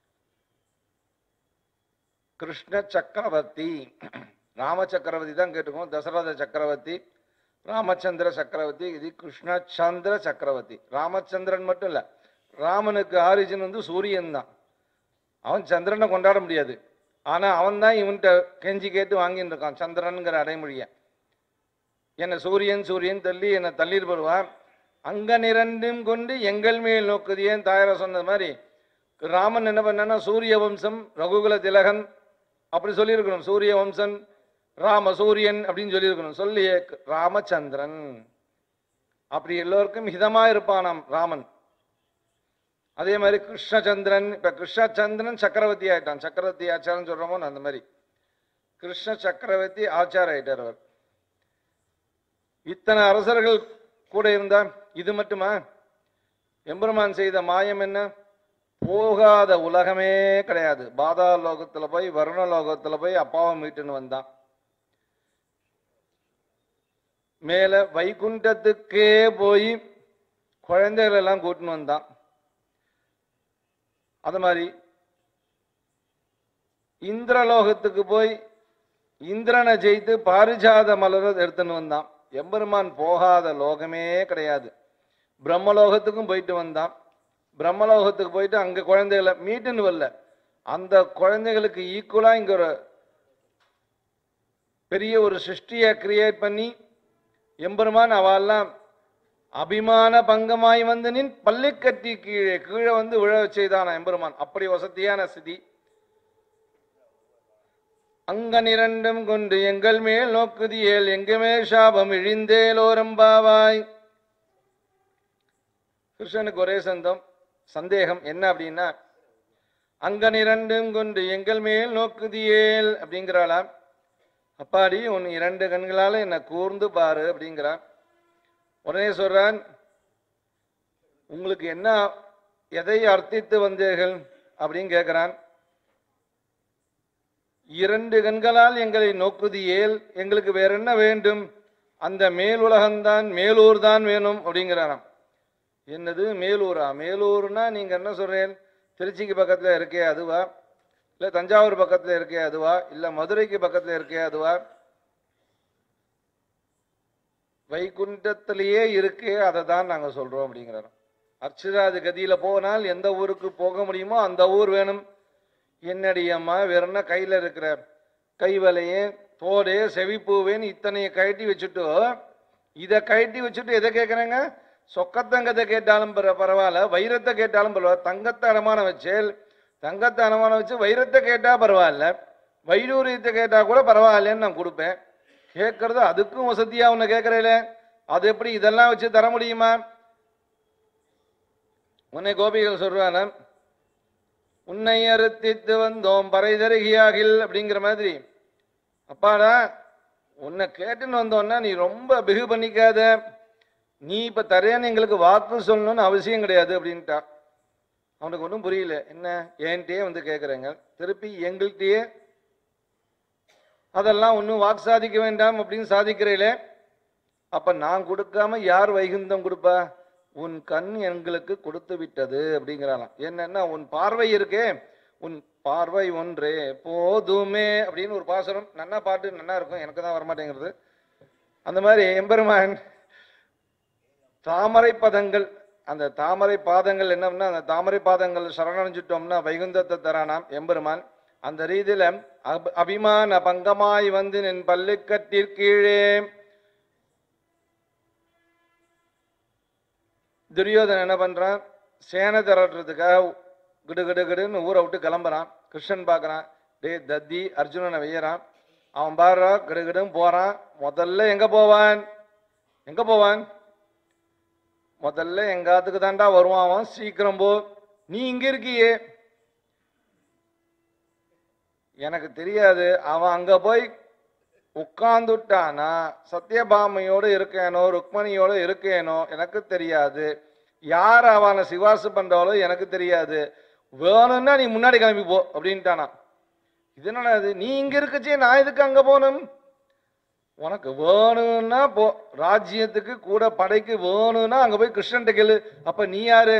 கிருஷ்ண சக்கரவர்த்தி ராம சக்கரவர்த்தி தான் கேட்டுக்கோம் தசரத சக்கரவர்த்தி ராமச்சந்திர சக்கரவர்த்தி இது கிருஷ்ணச்சந்திர சக்கரவர்த்தி ராமச்சந்திரன் மட்டும் இல்ல ராமனுக்கு ஆரிஜின் வந்து சூரியன் தான் அவன் சந்திரனை கொண்டாட முடியாது ஆனா அவன் தான் இவன்கிட்ட கெஞ்சி கேட்டு வாங்கிட்டு இருக்கான் சந்திரனுங்கிற அடைமொழிய என்னை சூரியன் சூரியன் தள்ளி என்னை தள்ளிட்டு வருவான் அங்க நிரண்டும் கொண்டு எங்கள் மேல் நோக்குதியேன் தாயார சொன்னது மாதிரி ராமன் என்ன பண்ணான்னா சூரிய வம்சம் ரகுகுல திலகன் அப்படி சொல்லியிருக்கணும் சூரிய வம்சன் ராம சூரியன் அப்படின்னு சொல்லியிருக்கணும் சொல்லி ராமச்சந்திரன் அப்படி எல்லோருக்கும் ஹிதமா இருப்பானாம் ராமன் அதே மாதிரி கிருஷ்ணச்சந்திரன் இப்ப கிருஷ்ணச்சந்திரன் சக்கரவர்த்தி ஆயிட்டான் சக்கரவர்த்தி ஆச்சாரன்னு சொல்றோமோ அந்த மாதிரி கிருஷ்ண சக்கரவர்த்தி ஆச்சார ஆயிட்டார் அவர் இத்தனை அரசர்கள் கூட இருந்தா இது மட்டுமா எம்பெருமான் செய்த மாயம் என்ன போகாத உலகமே கிடையாது பாதா லோகத்துல போய் வருண லோகத்துல போய் அப்பாவை மீட்டுன்னு வந்தான் மேல வைகுண்டத்துக்கே போய் குழந்தைகள் எல்லாம் கூட்டின்னு வந்தான் அது மாதிரி இந்திரலோகத்துக்கு போய் இந்திரனை ஜெயித்து பாரிஜாத மலரை எடுத்துன்னு வந்தான் எம்பெருமான் போகாத லோகமே கிடையாது பிரம்மலோகத்துக்கும் போயிட்டு வந்தான் பிரம்மலோகத்துக்கு போயிட்டு அங்க குழந்தைகளை மீட்டுன்னு வரல அந்த குழந்தைகளுக்கு ஈக்குவலா இங்க ஒரு பெரிய ஒரு சிருஷ்டியை கிரியேட் பண்ணி எம்பெருமான் அவெல்லாம் அபிமான பங்கமாய் வந்து நின் பள்ளிக்கட்டி கீழே கீழே வந்து விழ செய்தான் எம்பெருமான் அப்படி வசதியான ஸ்திதி அங்கனிரண்டும் கொண்டு எங்கள் மேல் நோக்குதியேல் எங்குமே சாபம் இழிந்தேலோரம்பாவாய் கிருஷ்ணனுக்கு ஒரே சந்தம் சந்தேகம் என்ன அப்படின்னா அங்கனிரண்டும் கொண்டு எங்கள் மேல் நோக்குதியேல் அப்படிங்கிறாளாம் அப்பாடி உன் இரண்டு கண்களால என்னை கூர்ந்து பாரு அப்படிங்கிறான் உடனே சொல்றான் உங்களுக்கு என்ன எதை அர்த்தித்து வந்தீர்கள் அப்படின்னு கேட்கிறான் இரண்டு கண்களால் எங்களை நோக்குதியேல் எங்களுக்கு வேற என்ன வேண்டும் அந்த மேலுலகம்தான் மேலூர் தான் வேணும் அப்படிங்கிறாராம் என்னது மேலூரா மேலூர்னா நீங்க என்ன சொல்றேன் திருச்சிக்கு பக்கத்துல இருக்கே அதுவா இல்ல தஞ்சாவூர் பக்கத்துல இருக்கே அதுவா இல்ல மதுரைக்கு பக்கத்துல இருக்கே அதுவா வைகுண்டத்திலேயே இருக்கே அதை தான் நாங்க சொல்றோம் அப்படிங்கிறாராம் அர்ச்சராது கதியில போனால் எந்த ஊருக்கு போக முடியுமோ அந்த ஊர் வேணும் என்னடியம்மா வெறும்னா கையில இருக்கிற கைவலையே தோடே செவிப்பூவேன்னு இத்தனையை கழட்டி வச்சுட்டு இதை கழட்டி வச்சுட்டு எதை கேட்குறாங்க சொக்கத்தங்கத்தை கேட்டாலும் பர- பரவாயில்ல வைரத்தை கேட்டாலும் பரவாயில்ல தங்கத்தை அடமானம் வச்சேல் தங்கத்தை அடமானம் வச்சு வைரத்தை கேட்டா பரவாயில்ல வைடூரியத்தை கேட்டா கூட பரவாயில்லன்னு நான் கொடுப்பேன் கேட்கறது அதுக்கும் வசதியா உன்னை கேட்கறேல அது எப்படி இதெல்லாம் வச்சு தர முடியுமா உன்னை கோபிகள் சொல்றான உன்னை அறுத்தித்து வந்தோம் பறை தருகியாகில் அப்படிங்கிற மாதிரி அப்பாடா உன்னை கேட்டுன்னு வந்தோன்னா நீ ரொம்ப பிகு பண்ணிக்காத நீ இப்ப தரேன்னு எங்களுக்கு வாக்கு சொல்லணும்னு அவசியம் கிடையாது அப்படின்ட்டா அவனுக்கு ஒன்றும் புரியல என்ன என்கிட்டயே வந்து கேட்குறேங்க திருப்பி எங்கள்கிட்டயே அதெல்லாம் ஒன்றும் வாக்கு சாதிக்க வேண்டாம் அப்படின்னு சாதிக்கிறீங்களே அப்ப நான் கொடுக்காம யார் வைகுந்தம் கொடுப்பா உன் கண் எங்களுக்கு கொடுத்து விட்டது அப்படிங்கிறாளாம் என்னன்னா உன் பார்வை இருக்கே உன் பார்வை ஒன்றே போதுமே அப்படின்னு ஒரு பாசுரம் நன்னா பாட்டு நன்னா இருக்கும் எனக்கு தான் வரமாட்டேங்கிறது அந்த மாதிரி எம்பெருமான் தாமரை பதங்கள் அந்த தாமரை பாதங்கள் என்னன்னா அந்த தாமரை பாதங்கள் சரணடைஞ்சிட்டோம்னா வைகுந்தத்தை தரானாம் எம்பெருமான் அந்த ரீதியில அப- அபிமான பங்கமாய் வந்து நின் பல்லுக்கட்டிற்கீழே துரியோதனன் என்ன பண்றான் சேனை திரட்டுறதுக்காக கிடு கிடு கிடுன்னு ஊரை விட்டு கிளம்புறான் கிருஷ்ணன் பார்க்கறான் டேய் தத்தி அர்ஜுனனை வெய்யறான் அவன் பாடுறா கிடு கிடுன்னு போறான் முதல்ல எங்க போவான் எங்க போவான் முதல்ல எங்காத்துக்கு தாண்டா வருவான் அவன் சீக்கிரம் போ நீ இங்க இருக்கியே எனக்கு தெரியாது அவன் அங்க போய் உட்கார்ந்துட்டானா சத்யபாமையோடு இருக்கேனோ ருக்மணியோடு இருக்கேனோ எனக்கு தெரியாது யார் அவனை சிவாசு பண்றாளோ எனக்கு தெரியாது வேணும்னா நீ முன்னாடி கிளம்பி போ அப்படின்ட்டானா இது என்னடா இது நீ இங்க இருக்கச்சே நான் எதுக்கு அங்க போகணும் உனக்கு வேணும்னா போ ராஜ்யத்துக்கு கூட படைக்கு வேணும்னா அங்க போய் கிருஷ்ணன்ட்ட கேளு அப்ப நீ யாரு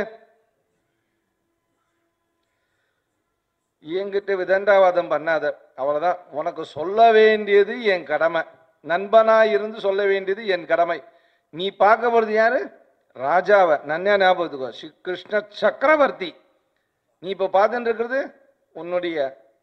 என்கிட்ட விதண்டாவாதம் பண்ணாத அவ்வளவுதான் உனக்கு சொல்ல வேண்டியது என் கடமை நண்பனா இருந்து சொல்ல வேண்டியது என் கடமை நீ பார்க்க போறது யாரு ராஜாவை நன்னா ஞாபகத்துக்கோ ஸ்ரீ கிருஷ்ண சக்கரவர்த்தி நீ இப்ப பார்த்துட்டு இருக்கிறது உன்னுடைய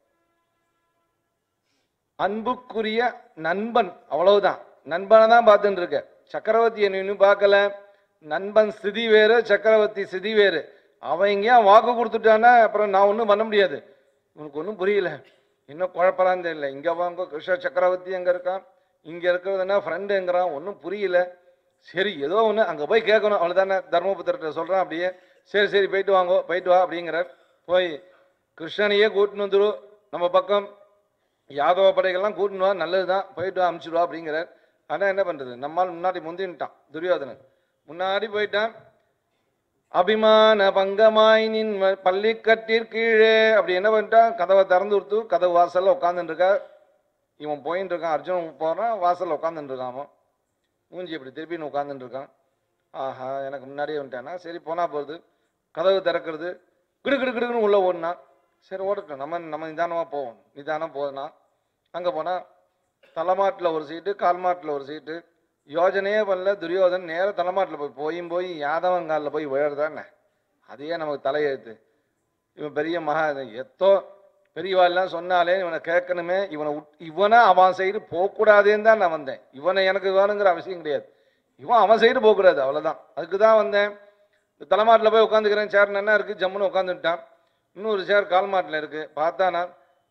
அன்புக்குரிய நண்பன் அவ்வளவுதான் நண்பனை தான் பார்த்துட்டு இருக்க சக்கரவர்த்தியை நீ இன்னும் பார்க்கல நண்பன் ஸ்திதி வேறு சக்கரவர்த்தி ஸ்திதி வேறு அவன் எங்கேயா வாக்கு கொடுத்துட்டானா அப்புறம் நான் ஒன்றும் பண்ண முடியாது உனக்கு ஒன்றும் புரியல இன்னும் குழப்பறான் தெரியல இங்க வாங்க கிருஷ்ண சக்கரவர்த்தி எங்க இருக்கான் இங்க இருக்கிறதுனா ஃப்ரெண்டுங்கிறான் ஒன்றும் புரியல சரி ஏதோ ஒன்று அங்கே போய் கேட்கணும் அவ்வளோதானே தர்மபுத்திரட்ட சொல்கிறான் அப்படியே சரி சரி போயிட்டு வாங்கோ போயிட்டு வா அப்படிங்கிற போய் கிருஷ்ணனையே கூட்டின்னு வந்துடும் நம்ம பக்கம் யாதவ படைகள்லாம் கூட்டின்னு வா நல்லது தான் போயிட்டு வா அனுப்பிச்சிடுவா அப்படிங்கிறார் ஆனால் என்ன பண்ணுறது நம்மால் முன்னாடி முந்தின்ட்டான் துரியோதனன் முன்னாடி போயிட்டான் அபிமான பங்கமாய் நின் வ- பள்ளிக்கட்டிற்கீழே அப்படி என்ன பண்ணிட்டான் கதவை திறந்து கொடுத்து கதவு வாசல்ல உட்காந்துட்டு இருக்கா இவன் போயின்னு இருக்கான் அர்ஜுனன் போறான் வாசல்ல உட்காந்துட்டு இருக்கான் அவன் மூஞ்சி இப்படி திருப்பின்னு உட்காந்துட்டு இருக்கான் ஆஹா எனக்கு முன்னாடியே வந்துட்டானா சரி போனா போகுது கதவு திறக்கிறது கிடு கிடு கிடுன்னு உள்ள ஓடினான் சரி ஓடட்டும் நம்ம நம்ம நிதானமா போவோம் நிதானம் போனா அங்க போனா தலைமாட்டில் ஒரு சீட்டு கால்மாட்டில் ஒரு சீட்டு யோஜனையே பண்ணல துரியோதன் நேர தலைமாட்டில் போய் போயும் போய் யாதவங்காலில் போய் விழறதானே அதையே நமக்கு தலையெழுத்து இவன் பெரிய மகா எத்தோ பெரியவாள்லாம் சொன்னாலே இவனை கேட்கணுமே இவனை விட்- இவனை அவன் சைடு போகக்கூடாதேன்னு தான் நான் வந்தேன் இவனை எனக்கு வேணுங்கிற அவசியம் கிடையாது இவன் அவன் சைடு போகக்கூடாது அவ்வளோதான் அதுக்கு தான் வந்தேன் இந்த தலைமாட்டில் போய் உட்காந்துக்கிறேன் சேர் நல்லா இருக்கு ஜம்முன்னு உட்காந்துட்டான் இன்னொரு சேர் கால் மாட்டில் இருக்கு பார்த்தா நான்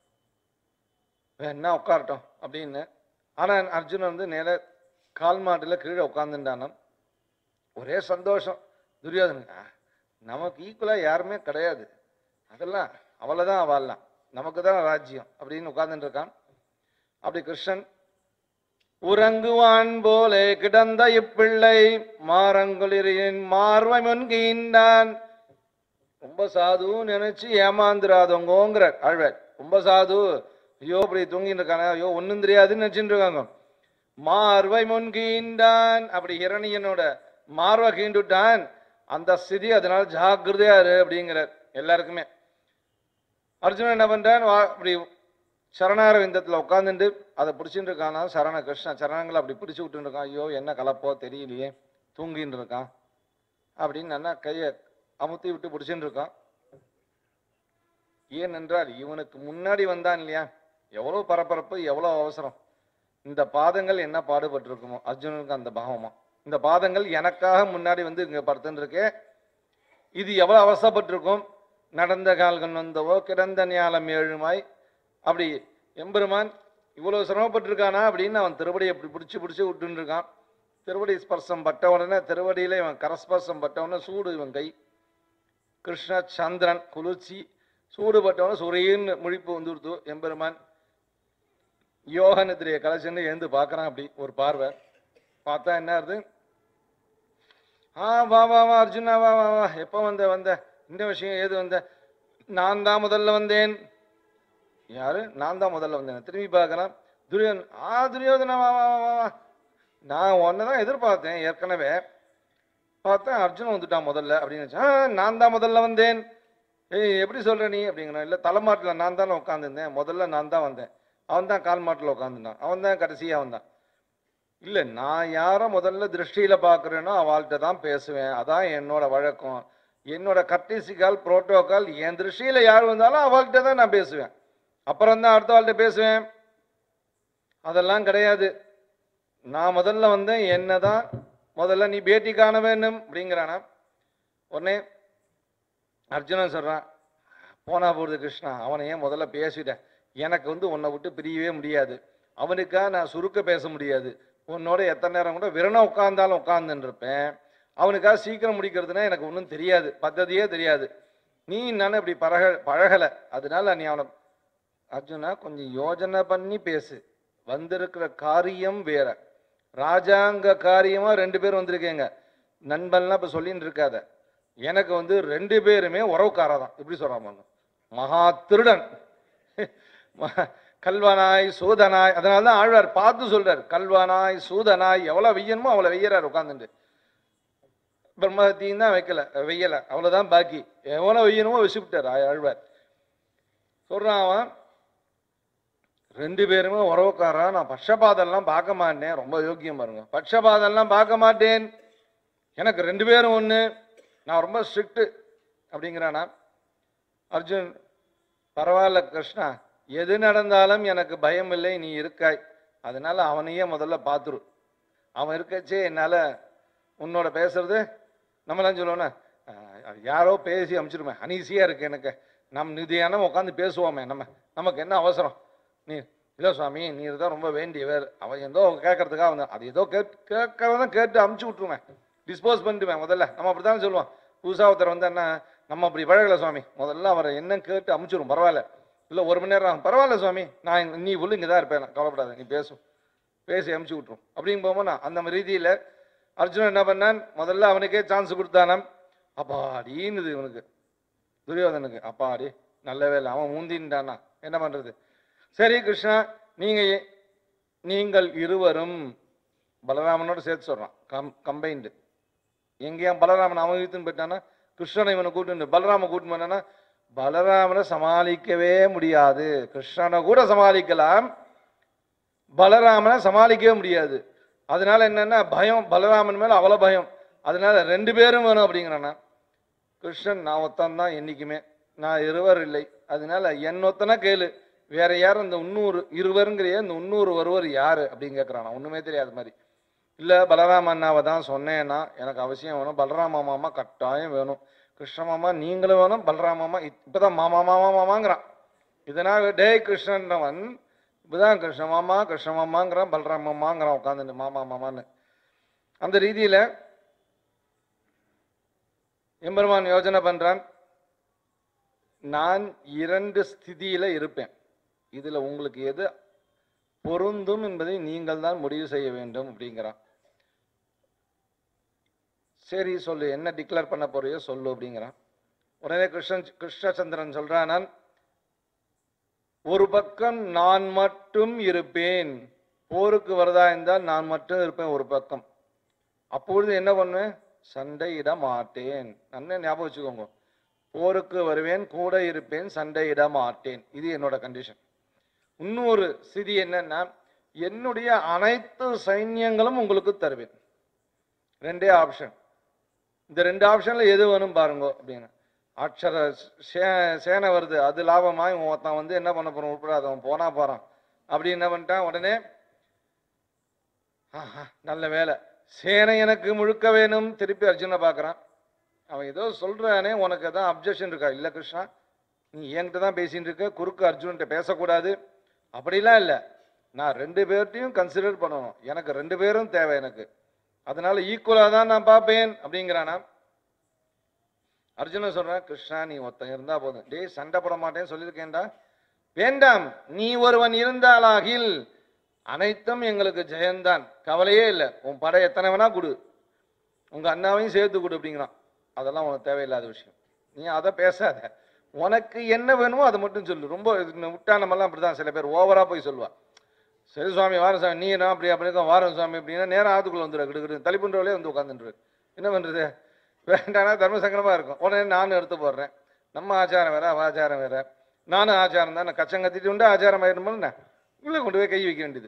என்ன உட்காரட்டும் அப்படின்னு ஆனால் அர்ஜுனன் வந்து நேர கால் மாட்டில் கீழே உட்காந்துட்டானாம் ஒரே சந்தோஷம் துரியோதனுக்கு "ஆ, நமக்கு ஈக்குவலாக யாருமே கிடையாது அதெல்லாம் அவ்வளோதான் அவள்லாம் நமக்கு தான் ராஜ்யம் அப்படின்னு உட்கார்ந்துட்டு இருக்கான் அப்படி கிருஷ்ணன் உறங்குவான் போலே கிடந்த இப்பிள்ளை மாறங்குளிரின் மார்வை முன்கின்றான் ரொம்ப சாது நினைச்சு ஏமாந்துராதவங்கோங்கிற ஆழ்வார் ரொம்ப சாது ஐயோ அப்படி தூங்கிட்டு இருக்கானே ஐயோ ஒன்றும் தெரியாதுன்னு நினைச்சுட்டு இருக்காங்க மார்வை முன்கீண்டான் அப்படி ஹிரணியனோட மார்வை கீண்டுட்டான் அந்த ஸ்திதி அதனால ஜாக்கிரதையா இரு அப்படிங்கிறார் எல்லாருக்குமே அர்ஜுனன் என்ன பண்றான் வா- அப்படி சரணார விந்தத்தில் உட்காந்துட்டு அதை பிடிச்சிட்டு இருக்கானா சரண கிருஷ்ண சரணங்களை அப்படி பிடிச்சு விட்டுட்டு இருக்கான் ஐயோ என்ன கலப்போ தெரியலையே தூங்கின்னு இருக்கான் அப்படின்னு நல்லா கையை அமுத்தி விட்டு பிடிச்சிட்டு இருக்கான் ஏனென்றால் இவனுக்கு முன்னாடி வந்தான் இல்லையா எவ்வளோ பரபரப்பு எவ்வளோ அவசரம் இந்த பாதங்கள் என்ன பாடுபட்டிருக்குமோ அர்ஜுனனுக்கு அந்த பாவமா இந்த பாதங்கள் எனக்காக முன்னாடி வந்து இங்க படுத்துன்னு இருக்கே இது எவ்வளவு அவசரப்பட்டிருக்கும் நடந்த கால்கள் வந்தவோ கிடந்த ஞாலம் ஏழுமாய் அப்படி எம்பெருமான் இவ்வளவு சிரமப்பட்டிருக்கானா அப்படின்னு அவன் திருவடியை இப்படி பிடிச்சி பிடிச்சி விட்டுன்னு இருக்கான் திருவடி ஸ்பர்சம் பட்ட உடனே திருவடியில இவன் கரஸ்பர்சம் பட்ட உடனே சூடு இவன் கை கிருஷ்ண சந்திரன் குளிர்ச்சி சூடு பட்டவன சுரையின்னு முழிப்பு வந்துடுத்து எம்பெருமான் யோக நிதிரையை கலைச்சுன்னு எழுந்து பார்க்கறான் அப்படி ஒரு பார்வை பார்த்தா என்ன ஆகுது ஆ வா வா வா அர்ஜுனா வா வா வா எப்போ வந்த வந்த இந்த விஷயம் ஏது வந்த நான் தான் முதல்ல வந்தேன் யாரு நான் தான் முதல்ல வந்தேன் திரும்பி பார்க்கறான் துரியோதன் ஆ துரியோதனா வா வா வா வா நான் ஒன்றை தான் எதிர்பார்த்தேன் ஏற்கனவே பார்த்தேன் அர்ஜுனன் வந்துட்டான் முதல்ல அப்படின்னு நினைச்சேன். ஆ நான் தான் முதல்ல வந்தேன் ஏய் எப்படி சொல்ற நீ அப்படிங்கிறான் இல்லை தலைமாட்டில் நான் தானே உட்காந்துருந்தேன் முதல்ல நான் தான் வந்தேன் அவன் தான் கால் மாட்டில் உட்காந்துருந்தான் அவன் தான் கடைசியாக வந்தான் இல்லை நான் யாரை முதல்ல திருஷ்டியில் பார்க்குறேனோ அவள்கிட்ட தான் பேசுவேன் அதான் என்னோட வழக்கம் என்னோட கட்டிசிக்கால் புரோட்டோக்கால் என் திருஷ்டியில் யார் வந்தாலும் அவள்கிட்ட தான் நான் பேசுவேன் அப்புறம் தான் அடுத்த ஆள்கிட்ட பேசுவேன் அதெல்லாம் கிடையாது நான் முதல்ல வந்தேன் என்ன தான் முதல்ல நீ பேட்டி காண வேண்டும் அப்படிங்கிறானா உடனே அர்ஜுனன் சொல்றான் போனா போகுது கிருஷ்ணா அவனை ஏன் முதல்ல பேசிட்டேன் எனக்கு வந்து உன்னை விட்டு பிரியவே முடியாது அவனுக்கா நான் சுருக்க பேச முடியாது உன்னோட எத்தனை நேரம் கூட விரண உட்கார்ந்தாலும் உட்கார்ந்துன்னு இருப்பேன் அவனுக்காக சீக்கிரம் முடிக்கிறதுனா எனக்கு ஒன்றும் தெரியாது பద్ధதியே தெரியாது நீ நானே இப்படி பழக பழகலை அதனால நீ அவனை அர்ஜுனா கொஞ்சம் யோஜனை பண்ணி பேசு வந்திருக்கிற காரியம் வேற ராஜாங்க காரியமா ரெண்டு பேர் வந்திருக்கீங்க நண்பன்லாம் இப்ப சொல்லின்னு இருக்காத எனக்கு வந்து ரெண்டு பேருமே உறவுக்காரா தான் இப்படி சொல்றாங்க மகா திருடன் ம- கல்வனாய் சூதனாய் அதனால தான் ஆழ்வார் பார்த்து சொல்றார் கல்வனாய் சூதனாய் எவ்வளவு வெய்யணுமோ அவ்வளவு வெய்யறார் உட்காந்துட்டு பிரம்மத்தையும் தான் வைக்கல வெய்யல அவ்வளவுதான் பாக்கி எவ்வளவு வெய்யணுமோ வச்சுவிட்டார் ஆழ்வார் சொல்றான் அவன் ரெண்டு பேருமே உறவுக்காரா நான் பட்சபாதம்லாம் பார்க்க மாட்டேன் ரொம்ப யோக்கியம் பாருங்க பட்சபாதம்லாம் பார்க்க மாட்டேன் எனக்கு ரெண்டு பேரும் ஒன்று நான் ரொம்ப ஸ்ட்ரிக்ட்டு அப்படிங்கிறானா அர்ஜுன் பரவாயில்ல கிருஷ்ணா எது நடந்தாலும் எனக்கு பயம் இல்லை நீ இருக்காய் அதனால அவனையே முதல்ல பார்த்துரு அவன் இருக்கச்சே என்னால் உன்னோட பேசுறது நம்மளாம் சொல்லுவோன்னா "அஹ், யாரோ பேசி அனுப்பிச்சிருமே அனீசியாக இருக்கு எனக்கு நம் நிதியான உட்காந்து பேசுவோமே நம்ம நமக்கு என்ன அவசரம் நீ இல்லை சுவாமி நீ தான் ரொம்ப வேண்டியவர் அவன் ஏதோ கேட்கறதுக்காக வந்தான் அது ஏதோ கேட் கேட்கறதான் கேட்டு அமுச்சு விட்ருவேன் டிஸ்போஸ் பண்ணிட்டுவேன் முதல்ல நம்ம அப்படி தானே சொல்லுவோம் புதுசாக ஒருத்தர் வந்தா என்ன நம்ம அப்படி பழகலை சுவாமி முதல்ல அவரை என்ன கேட்டு அமுச்சிடும் பரவாயில்ல இல்லை ஒரு மணி நேரம் ஆகும். பரவாயில்ல சுவாமி நான் இங்க- நீ உள்ள இங்கே தான் இருப்பேன் நான் கவலைப்படாத நீ பேசும் பேசி அமுச்சு விட்ரும் அப்படிங்க போகும்போது நான் அந்த ரீதியில் அர்ஜுனன் என்ன பண்ணான் முதல்ல அவனுக்கே சான்ஸ் கொடுத்தானாம் அப்பாடின்னுது இவனுக்கு துரியோதனுக்கு அப்பாடி நல்ல வேலை அவன் மூந்தின்டானா என்ன பண்றது சரி கிருஷ்ணா நீங்க எ- நீங்கள் இருவரும் பலராமனோட சேர்த்து சொல்றான் கம் கம்பைன்டு எங்கேயா பலராமன் அவன் இழுத்துன்னு போயிட்டானா கிருஷ்ணனை இவனை கூட்டு பலராம கூட்டு போனானா பலராமனை சமாளிக்கவே முடியாது கிருஷ்ணனை கூட சமாளிக்கலாம் பலராமனை சமாளிக்கவே முடியாது அதனால என்னன்னா பயம் பலராமன் மேல அவ்வளோ பயம் அதனால ரெண்டு பேரும் வேணும் அப்படிங்கிறானா கிருஷ்ணன் நான் ஒத்தன் தான் என்னைக்குமே நான் இருவர் இல்லை அதனால என் ஒத்தனா கேளு வேற யாரும் இந்த இன்னூறு இருவருங்கிறிய இந்த இன்னூறு ஒருவர் யாரு அப்படின்னு கேட்குறான் ஒண்ணுமே தெரியாத மாதிரி இல்ல பலராம அண்ணாவை தான் சொன்னேன்னா எனக்கு அவசியம் வேணும் பலராம மாமா கட்டாயம் வேணும் கிருஷ்ண மாமா நீங்களும் வேணும் பலராம மாமா இப்~ இப்பதான் மாமா மாமா மாமாங்கிறான் இதனால் டே கிருஷ்ணன்றவன் இப்பதான் கிருஷ்ண மாமா கிருஷ்ண மாமாங்கிறான் பலராம மாமாங்கிறான் உட்காந்துட்டு மாமா மாமான்னு அந்த ரீதியில எம்பெருமான் யோஜனை பண்றான் நான் இரண்டு ஸ்திதியில இருப்பேன் இதுல உங்களுக்கு எது பொருந்தும் என்பதை நீங்கள் தான் முடிவு செய்ய வேண்டும் அப்படிங்கிறான் சரி சொல்லு என்ன டிக்ளேர் பண்ண போறியோ சொல்லு அப்படிங்கிறான் உடனே கிருஷ்ணன் கிருஷ்ணச்சந்திரன் சொல்றான் நான் ஒரு பக்கம் நான் மட்டும் இருப்பேன் போருக்கு வரதா இருந்தால் நான் மட்டும் இருப்பேன் ஒரு பக்கம் அப்பொழுது என்ன பண்ணுவேன் சண்டையிட மாட்டேன் நல்லா ஞாபகம் வச்சுக்கோங்க போருக்கு வருவேன் கூட இருப்பேன் சண்டையிட மாட்டேன் இது என்னோட கண்டிஷன் இன்னொரு ஸ்திதி என்னன்னா என்னுடைய அனைத்து சைன்யங்களும் உங்களுக்கு தருவேன் ரெண்டே ஆப்ஷன் இந்த ரெண்டு ஆப்ஷன்ல எது வேணும் பாருங்க அப்படின்னு அக்ஷர சே- சேனை வருது அது லாபமா இவன் ஒருத்தன் வந்து என்ன பண்ண போறான் உட்படாது அவன் போனா போறான் அப்படி என்ன பண்ணிட்டான் உடனே ஆஹா, நல்ல வேலை சேனை எனக்கு முழுக்க வேணும் திருப்பி அர்ஜுனை பார்க்குறான் அவன் ஏதோ சொல்றானே உனக்கு தான் அப்ஜெக்ஷன் இருக்கா இல்லை கிருஷ்ணா நீ என்கிட்ட தான் பேசிட்டு இருக்க குறுக்கு அர்ஜுன்கிட்ட பேசக்கூடாது அப்படிலாம் இல்லை நான் ரெண்டு பேர்ட்டையும் கன்சிடர் பண்ணணும் எனக்கு ரெண்டு பேரும் தேவை எனக்கு அதனால ஈக்குவலாக தான் நான் பார்ப்பேன் அப்படிங்கிறானா அர்ஜுனன் சொல்றான் கிருஷ்ணா நீ ஒருத்தன் இருந்தா போதும் டேய் சண்டை போட மாட்டேன்னு சொல்லியிருக்கேன்டா வேண்டாம் நீ ஒருவன் இருந்தாலாகில் அனைத்தும் எங்களுக்கு ஜெயந்தான் கவலையே இல்லை உன் படை எத்தனை வேணா கொடு உங்க அண்ணாவையும் சேர்த்து கொடு அப்படிங்கிறான் அதெல்லாம் உனக்கு தேவையில்லாத விஷயம் நீ அதை பேசாத உனக்கு என்ன வேணுமோ அதை மட்டும் சொல்லு ரொம்ப இது விட்டா நம்மலாம் அப்படிதான் சில பேர் ஓவரா போய் சொல்லுவா சரி சுவாமி வாரம் சாமி நீ என்ன அப்படி அப்படி இருக்க வாரம் சுவாமி அப்படின்னா நேரம் ஆத்துக்குள்ள வந்துடுற கிடுக்கிட்டு தலிப்புன்றவளே வந்து உட்காந்துட்டு என்ன பண்றது வேண்டானா தர்ம சங்கடமா இருக்கும் உடனே நானும் எடுத்து போடுறேன் நம்ம ஆச்சாரம் வேற அவ ஆச்சாரம் வேற நானும் ஆச்சாரம் தான் கச்சம் கத்திட்டு உண்டு ஆச்சாரம் ஆயிடுமோன்னு உள்ள கொண்டு போய் கை வைக்க வேண்டியது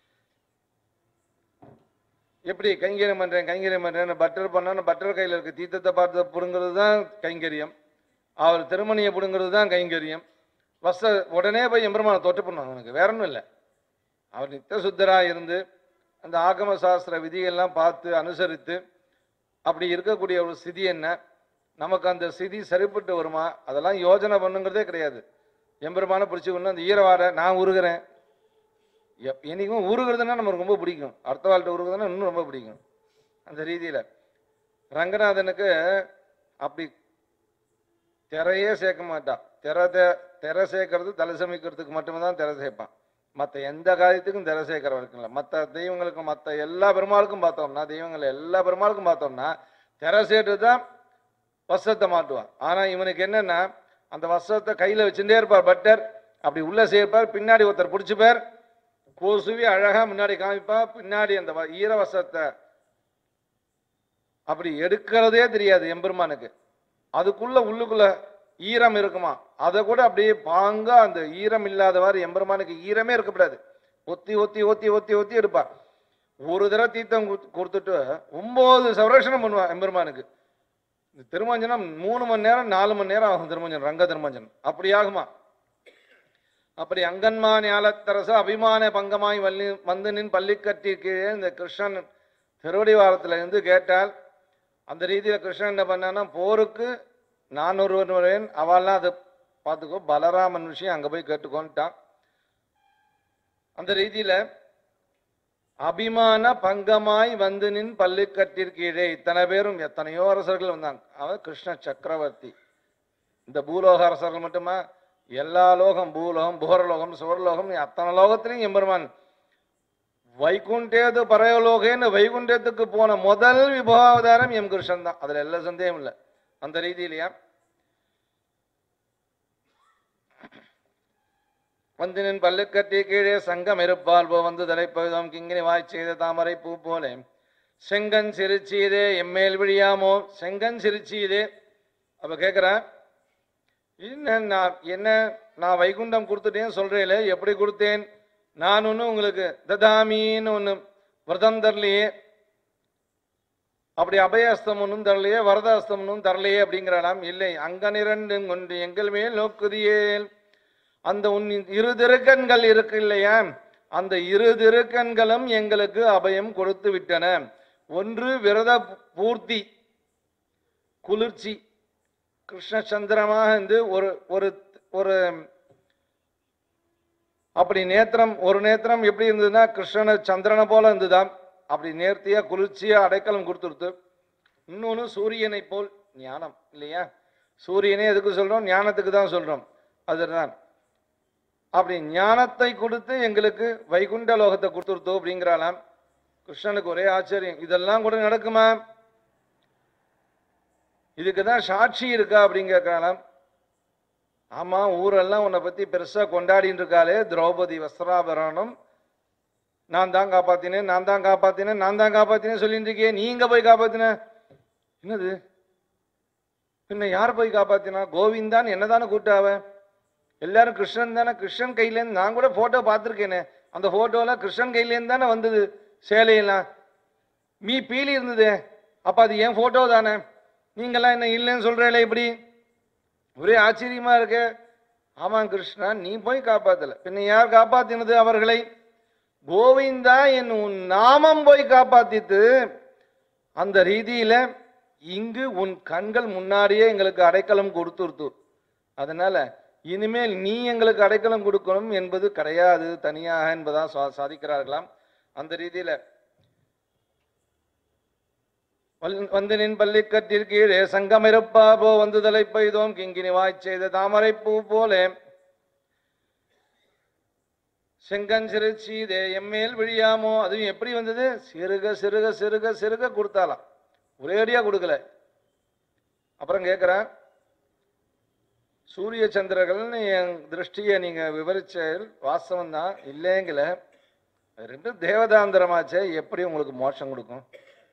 எப்படி கைங்கரியம் பண்றேன் கைங்கரியம் பண்றேன்னு பட்டர் பண்ணான்னு பட்டர் கையில இருக்க தீர்த்தத்தை பார்த்து புடுங்கிறது தான் கைங்கரியம் அவர் திருமணியை பிடுங்கிறது தான் கைங்கரியம் வச உடனே போய் எம்பெருமானை தொட்டு பண்ணுவாங்க அவனுக்கு வேற ஒன்றும் இல்லை அவர் நித்த சுத்தராக இருந்து அந்த ஆகம சாஸ்திர விதியெல்லாம் பார்த்து அனுசரித்து அப்படி இருக்கக்கூடிய ஒரு ஸ்திதி என்ன நமக்கு அந்த ஸ்திதி சரிப்பட்டு வருமா அதெல்லாம் யோஜனை பண்ணுங்கிறதே கிடையாது எம்பெருமான பிடிச்சி ஒன்று அந்த ஈரவாடை நான் உருகிறேன் எப்- என்னைக்கும் உருகிறதுனா நமக்கு ரொம்ப பிடிக்கும் அடுத்த வாழ்க்கை உருகுதுன்னா இன்னும் ரொம்ப பிடிக்கும் அந்த ரீதியில் ரங்கநாதனுக்கு அப்படி திரையே சேர்க்க மாட்டான் திரை தே- திரை சேர்க்கறது தலை சமைக்கிறதுக்கு மட்டுமே தான் திரை சேர்ப்பான் மற்ற எந்த காரியத்துக்கும் திரை சேர்க்கிற வரைக்கும் இல்லை மற்ற தெய்வங்களுக்கும் மற்ற எல்லா பெருமாளுக்கும் பார்த்தோம்னா தெய்வங்கள் எல்லா பெருமாளுக்கும் பார்த்தோம்னா திரை சேர்த்து தான் வஸ்திரத்தை மாட்டுவான் ஆனால் இவனுக்கு என்னன்னா அந்த வஸ்திரத்தை கையில் வச்சுட்டே இருப்பார் பட்டர் அப்படி உள்ள சேர்ப்பார் பின்னாடி ஒருத்தர் பிடிச்சிப்பார் கோசுவி அழகா முன்னாடி காமிப்பா பின்னாடி அந்த வ- ஈர வஸ்திரத்தை அப்படி எடுக்கிறதே தெரியாது எம்பெருமானுக்கு அதுக்குள்ள உள்ளுக்குள்ள ஈரம் இருக்குமா அதை கூட அப்படியே பாங்கா அந்த ஈரம் இல்லாதவாறு எம்பெருமானுக்கு ஈரமே இருக்கக்கூடாது ஒத்தி ஒத்தி ஒத்தி ஒத்தி ஒத்தி எடுப்பா ஒரு தடவை தீர்த்தம் குடுத்து- கொடுத்துட்டு ஒன்பது சவரட்சணம் பண்ணுவான் எம்பெருமானுக்கு இந்த திருமஞ்சனம் மூணு மணி நேரம் நாலு மணி நேரம் ஆகும் திருமஞ்சனம் ரங்க திருமஞ்சனம் அப்படி ஆகுமா அப்படி அங்கன்மா ஞாலத்தரச அபிமான பங்கமாய் வள்ளி வந்து நின் பள்ளிக்கட்டி கீழே இந்த கிருஷ்ணன் திருவடி வாரத்துல இருந்து கேட்டால் அந்த ரீதியில கிருஷ்ணன் என்ன பண்ணான்னா போருக்கு நான் ஒருவன் வருவேன் அவள்லாம் அதை பார்த்துக்கோ பலராமன் விஷயம் அங்க போய் கேட்டுக்கோன்ட்டான் அந்த ரீதியில அபிமான பங்கமாய் வந்து நின் பள்ளிக்கட்டிற்கீழே இத்தனை பேரும் எத்தனையோ அரசர்கள் வந்தாங்க அவன் கிருஷ்ண சக்கரவர்த்தி இந்த பூலோக அரசர்கள் மட்டுமா எல்லா லோகம் பூலோகம் புகரலோகம் சுவரலோகம் அத்தனை லோகத்திலையும் எம்பெருமான் வைகுண்டேது பரயலோகேன்னு வைகுண்டத்துக்கு போன முதல் விபவாவதாரம் எம் கிருஷ்ணன் தான் அதுல எல்லா சந்தேகம் இல்லை அந்த ரீதியிலையா வந்தினின் பல்லுக்கட்டி கீழே சங்கம் இருப்பால் போ வந்து தலைப்பகுதம் கிங்கினி வாய் செய்த தாமரை பூ போலே செங்கன் சிரிச்சீதே எம்மேல் விழியாமோ செங்கன் சிரிச்சீதே அப்ப கேக்குறேன் என்ன நான் என்ன நான் வைகுண்டம் கொடுத்துட்டேன் சொல்றேல எப்படி கொடுத்தேன் நான் ஒன்று உங்களுக்கு ததாமின்னு ஒன்று விரதம் தரலையே அப்படி அபயஸ்தம் ஒன்றும் தரலையே வரதாஸ்தம் ஒன்றும் தரலையே அப்படிங்கிறாளாம் இல்லை அங்கனிரண்டும் கொண்டு எங்கள் மேல் நோக்குதியேல் அந்த உன் இரு திருக்கண்கள் இருக்கு இல்லையா அந்த இரு திருக்கண்களும் எங்களுக்கு அபயம் கொடுத்து விட்டன ஒன்று விரத பூர்த்தி குளிர்ச்சி கிருஷ்ண சந்திரமாக இருந்து ஒரு ஒரு ஒரு அப்படி நேத்திரம் ஒரு நேத்திரம் எப்படி இருந்ததுன்னா கிருஷ்ணன சந்திரனை போல இருந்துதாம் அப்படி நேர்த்தியா குளிர்ச்சியா அடைக்கலம் கொடுத்துருத்து இன்னொன்று சூரியனை போல் ஞானம் இல்லையா சூரியனே எதுக்கு சொல்றோம் ஞானத்துக்கு தான் சொல்றோம் அதுதான் அப்படி ஞானத்தை கொடுத்து எங்களுக்கு வைகுண்ட லோகத்தை கொடுத்துருத்தோம் அப்படிங்கிறாளாம் கிருஷ்ணனுக்கு ஒரே ஆச்சரியம் இதெல்லாம் கூட நடக்குமா இதுக்கு தான் சாட்சி இருக்கா அப்படின்னு கேட்கலாம் ஆமா ஊரெல்லாம் உன்னை பத்தி பெருசா கொண்டாடின்னு இருக்காளே திரௌபதி வஸ்திராபரணம் நான் தான் காப்பாத்தினேன் நான் தான் காப்பாத்தினேன் நான் தான் காப்பாத்தினேன் சொல்லிட்டு இருக்கே நீங்க போய் காப்பாத்தின என்னது பின்ன யார் போய் காப்பாத்தினா கோவிந்தான் என்னதானே கூட்டாவ எல்லாரும் கிருஷ்ணன் தானே கிருஷ்ணன் கையிலேருந்து நான் கூட போட்டோ பார்த்துருக்கேனே அந்த போட்டோல கிருஷ்ணன் கையிலேருந்து தானே வந்தது சேலையெல்லாம் மீ பீலி இருந்ததே அப்ப அது என் போட்டோ தானே நீங்கெல்லாம் என்ன இல்லைன்னு சொல்றீங்களே இப்படி ஒரே ஆச்சரியமா இருக்கு ஆமாம் கிருஷ்ணா நீ போய் காப்பாத்தல பின்ன யார் காப்பாத்தினது அவர்களை கோவிந்தா என் உன் நாமம் போய் காப்பாத்தித்து அந்த ரீதியில இங்கு உன் கண்கள் முன்னாடியே எங்களுக்கு அடைக்கலம் கொடுத்துருத்து அதனால இனிமேல் நீ எங்களுக்கு அடைக்கலம் கொடுக்கணும் என்பது கிடையாது தனியாக என்பதா சா- சாதிக்கிறார்களாம் அந்த ரீதியில வல்- வந்து நின் பள்ளிக்கட்டிற் கீழே சங்கமிருப்பா போ வந்து தலை பெய்தோம் கிங்கினி வாய்ச் செய்த தாமரை பூ போல செங்கன் சிறு சீதே எம்மேல் விழியாமோ அதுவும் எப்படி வந்தது சிறுக சிறுக சிறுக சிறுக கொடுத்தாலாம் ஒரேடியா கொடுக்கல அப்புறம் கேட்குறேன் சூரிய சந்திரர்கள்னு என் திருஷ்டியை நீங்க விவரிச்ச வாஸ்தவம் தான் இல்லைங்கல அது ரெண்டும் தேவதாந்திரமாச்சே எப்படி உங்களுக்கு மோட்சம் கொடுக்கும்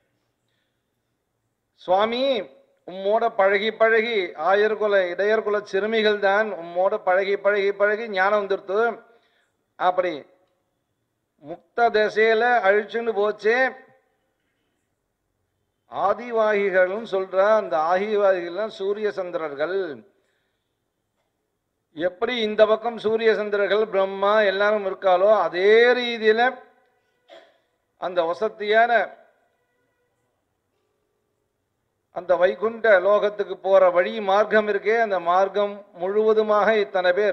சுவாமி உம்மோட பழகி பழகி ஆயர்குல இடையர்குல சிறுமிகள் தான் உம்மோட பழகி பழகி பழகி ஞானம் வந்துருத்து அப்படி முக்த திசையில அழிச்சுன்னு போச்சே ஆதிவாகிகளும் சொல்ற அந்த ஆதிவாகிகள்லாம் சூரிய சந்திரர்கள் எப்படி இந்த பக்கம் சூரிய சந்திரர்கள் பிரம்மா எல்லாரும் இருக்காளோ அதே ரீதியில அந்த வசத்தியான அந்த வைகுண்ட லோகத்துக்கு போற வழி மார்க்கம் இருக்கே அந்த மார்க்கம் முழுவதுமாக இத்தனை பேர்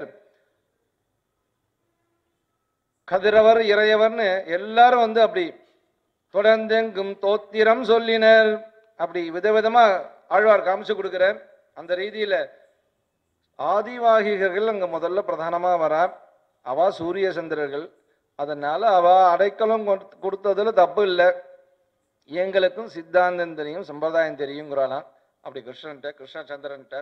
கதிரவர் இறையவர்னு எல்லாரும் வந்து அப்படி தொடர்ந்தெங்கும் தோத்திரம் சொல்லினர் அப்படி விதவிதமா ஆழ்வார் காமிச்சு கொடுக்கிறார் அந்த ரீதியில ஆதிவாகிகர்கள் அங்க முதல்ல பிரதானமா வரா அவ சூரிய சந்திரர்கள் அதனால அவ அடைக்கலம் கொடுத்- கொடுத்ததுல தப்பு இல்லை எங்களுக்கும் சித்தாந்தம் தெரியும் சம்பிரதாயம் தெரியுங்கிறாளாம் அப்படி கிருஷ்ணன்ட்ட கிருஷ்ணச்சந்திரன்ட்ட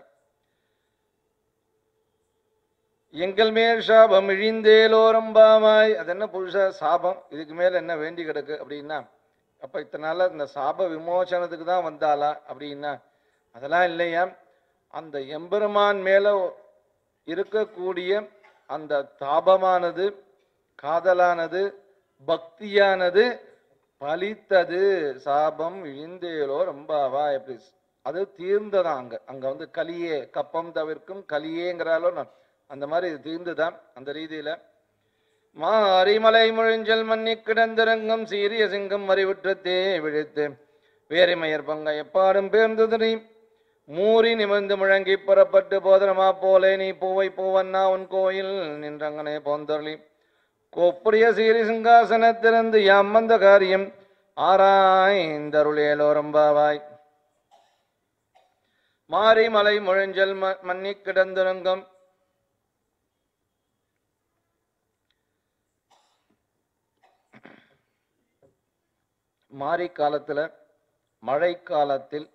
எங்கள் மேல் சாபம் இழிந்தேலோரம்பாமாய் அது என்ன புருஷ சாபம் இதுக்கு மேல என்ன வேண்டி கிடக்கு அப்படின்னா அப்ப இத்தனை நாளா இந்த சாப விமோசனத்துக்கு தான் வந்தாளா அப்படின்னா அதெல்லாம் இல்லையா அந்த எம்பெருமான் மேல இருக்கக்கூடிய அந்த தாபமானது காதலானது பக்தியானது பலித்தது சாபம் இழிந்தேலோ ரொம்பவா எப்படி அது தீர்ந்ததான் அங்க அங்க வந்து கலியே கப்பம் தவிர்க்கும் கலியேங்கிறாலோ நான் அந்த மாதிரி இது தீர்ந்துதான் அந்த ரீதியில மாரிமலை முழிஞ்சல் மன்னி கிடந்திரங்கம் சீரிய சிங்கம் மறிவுற்றத்தே விழித்து வேரிமையர் பங்க எப்பாடும் பேர்ந்தது மூறி நிமிர்ந்து முழங்கி புறப்பட்டு போதனமா போலே நீ பூவை பூவன்னா உன் கோயில் நின்றங்கனே போந்தருளி கொப்புடைய சீரி சிங்காசனத்திலிருந்து யாம் வந்த காரியம் ஆராய்ந்தருளேலோரம்பாவாய் மாரி மலை முழஞ்சல் ம- மன்னி கிடந்துரங்கம் மாரி காலத்துல மழை காலத்தில்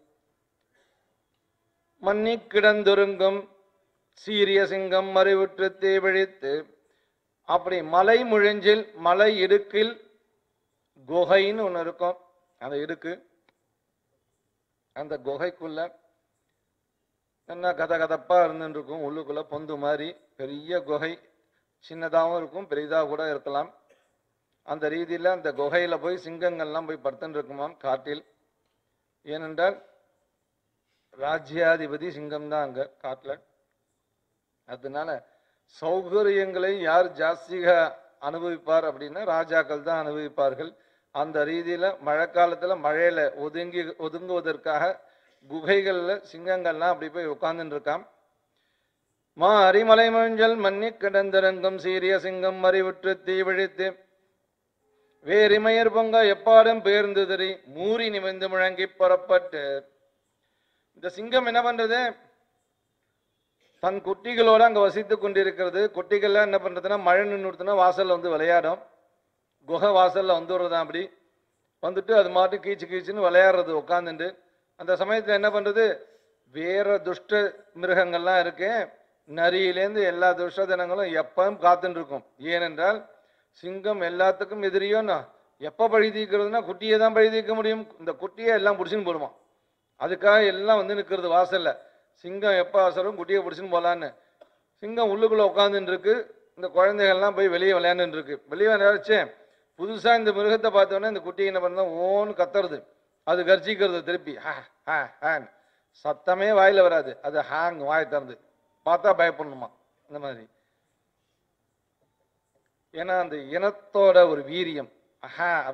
மன்னி கிடந்துருங்கும் சீரிய சிங்கம் மறிவுற்று தீவிழித்து அப்படி மலை முழிஞ்சில் மலை இடுக்கில் குகைன்னு ஒன்று இருக்கும் அந்த இடுக்கு அந்த குகைக்குள்ள என்ன கத கதப்பா இருந்துட்டு இருக்கும் உள்ளுக்குள்ள பொந்து மாதிரி பெரிய குகை சின்னதாகவும் இருக்கும் பெரிதாக கூட இருக்கலாம் அந்த ரீதியில அந்த குகையில போய் சிங்கங்கள்லாம் போய் படுத்துட்டு இருக்குமாம் காட்டில் ஏனென்றால் ராஜ்யாதிபதி சிங்கம் தான் அங்க காட்டுல அதனால சௌகரியங்களை யார் ஜாஸ்திக அனுபவிப்பார் அப்படின்னா ராஜாக்கள் தான் அனுபவிப்பார்கள் அந்த ரீதியில மழைக்காலத்துல மழையில ஒதுங்கி ஒதுங்குவதற்காக குகைகள்ல சிங்கங்கள்லாம் அப்படி போய் உட்கார்ந்துட்டு இருக்கான் மா அரிமலை மஞ்சள் மன்னி கிடந்திரங்கும் சீரிய சிங்கம் மறிவுற்று தீவிழித்து வேரிமையர் பொங்க எப்பாடும் பேர்ந்துதறி மூறி நிமிர்ந்து முழங்கி புறப்பட்டு இந்த சிங்கம் என்ன பண்றது தன் குட்டிகளோட அங்க வசித்துக் கொண்டிருக்கிறது குட்டிகள்லாம் என்ன பண்றதுன்னா மழை நின்றுடுத்துனா வாசல்ல வந்து விளையாடும் குகை வாசல்ல வந்துடுறதா அப்படி வந்துட்டு அது மாட்டு கீச்சு கீச்சுன்னு விளையாடுறது உட்காந்துட்டு அந்த சமயத்துல என்ன பண்றது வேற துஷ்ட மிருகங்கள்லாம் இருக்கு நரியிலேருந்து எல்லா துஷ்டதனங்களும் எப்பவும் காத்துட்டு இருக்கும் ஏனென்றால் சிங்கம் எல்லாத்துக்கும் எதிரியோன்னா எப்ப பழி தீர்க்கிறதுனா குட்டியை தான் பழி தீர்க்க முடியும் இந்த குட்டியை எல்லாம் பிடிச்சின்னு போடுமா அதுக்காக எல்லாம் வந்து நிற்கிறது வாசல்ல சிங்கம் எப்போ அவசரம் குட்டியை பிடிச்சின்னு போலான்னு சிங்கம் உள்ளுக்குள்ள உட்காந்துட்டு இருக்கு இந்த குழந்தைகள்லாம் போய் வெளியே விளையாண்டுட்டு இருக்கு வெளியே விளையாடுச்சே புதுசா இந்த மிருகத்தை பார்த்தோன்னே இந்த குட்டி என்ன பண்ணா ஓன்னு கத்துறது அது கர்ஜிக்கிறது திருப்பி ஹா ஹா ஹான் சத்தமே வாயில வராது அது ஹாங் வாய் திறந்து பார்த்தா பயப்படணுமா இந்த மாதிரி ஏன்னா அந்த இனத்தோட ஒரு வீரியம் அஹா அப்படிங்க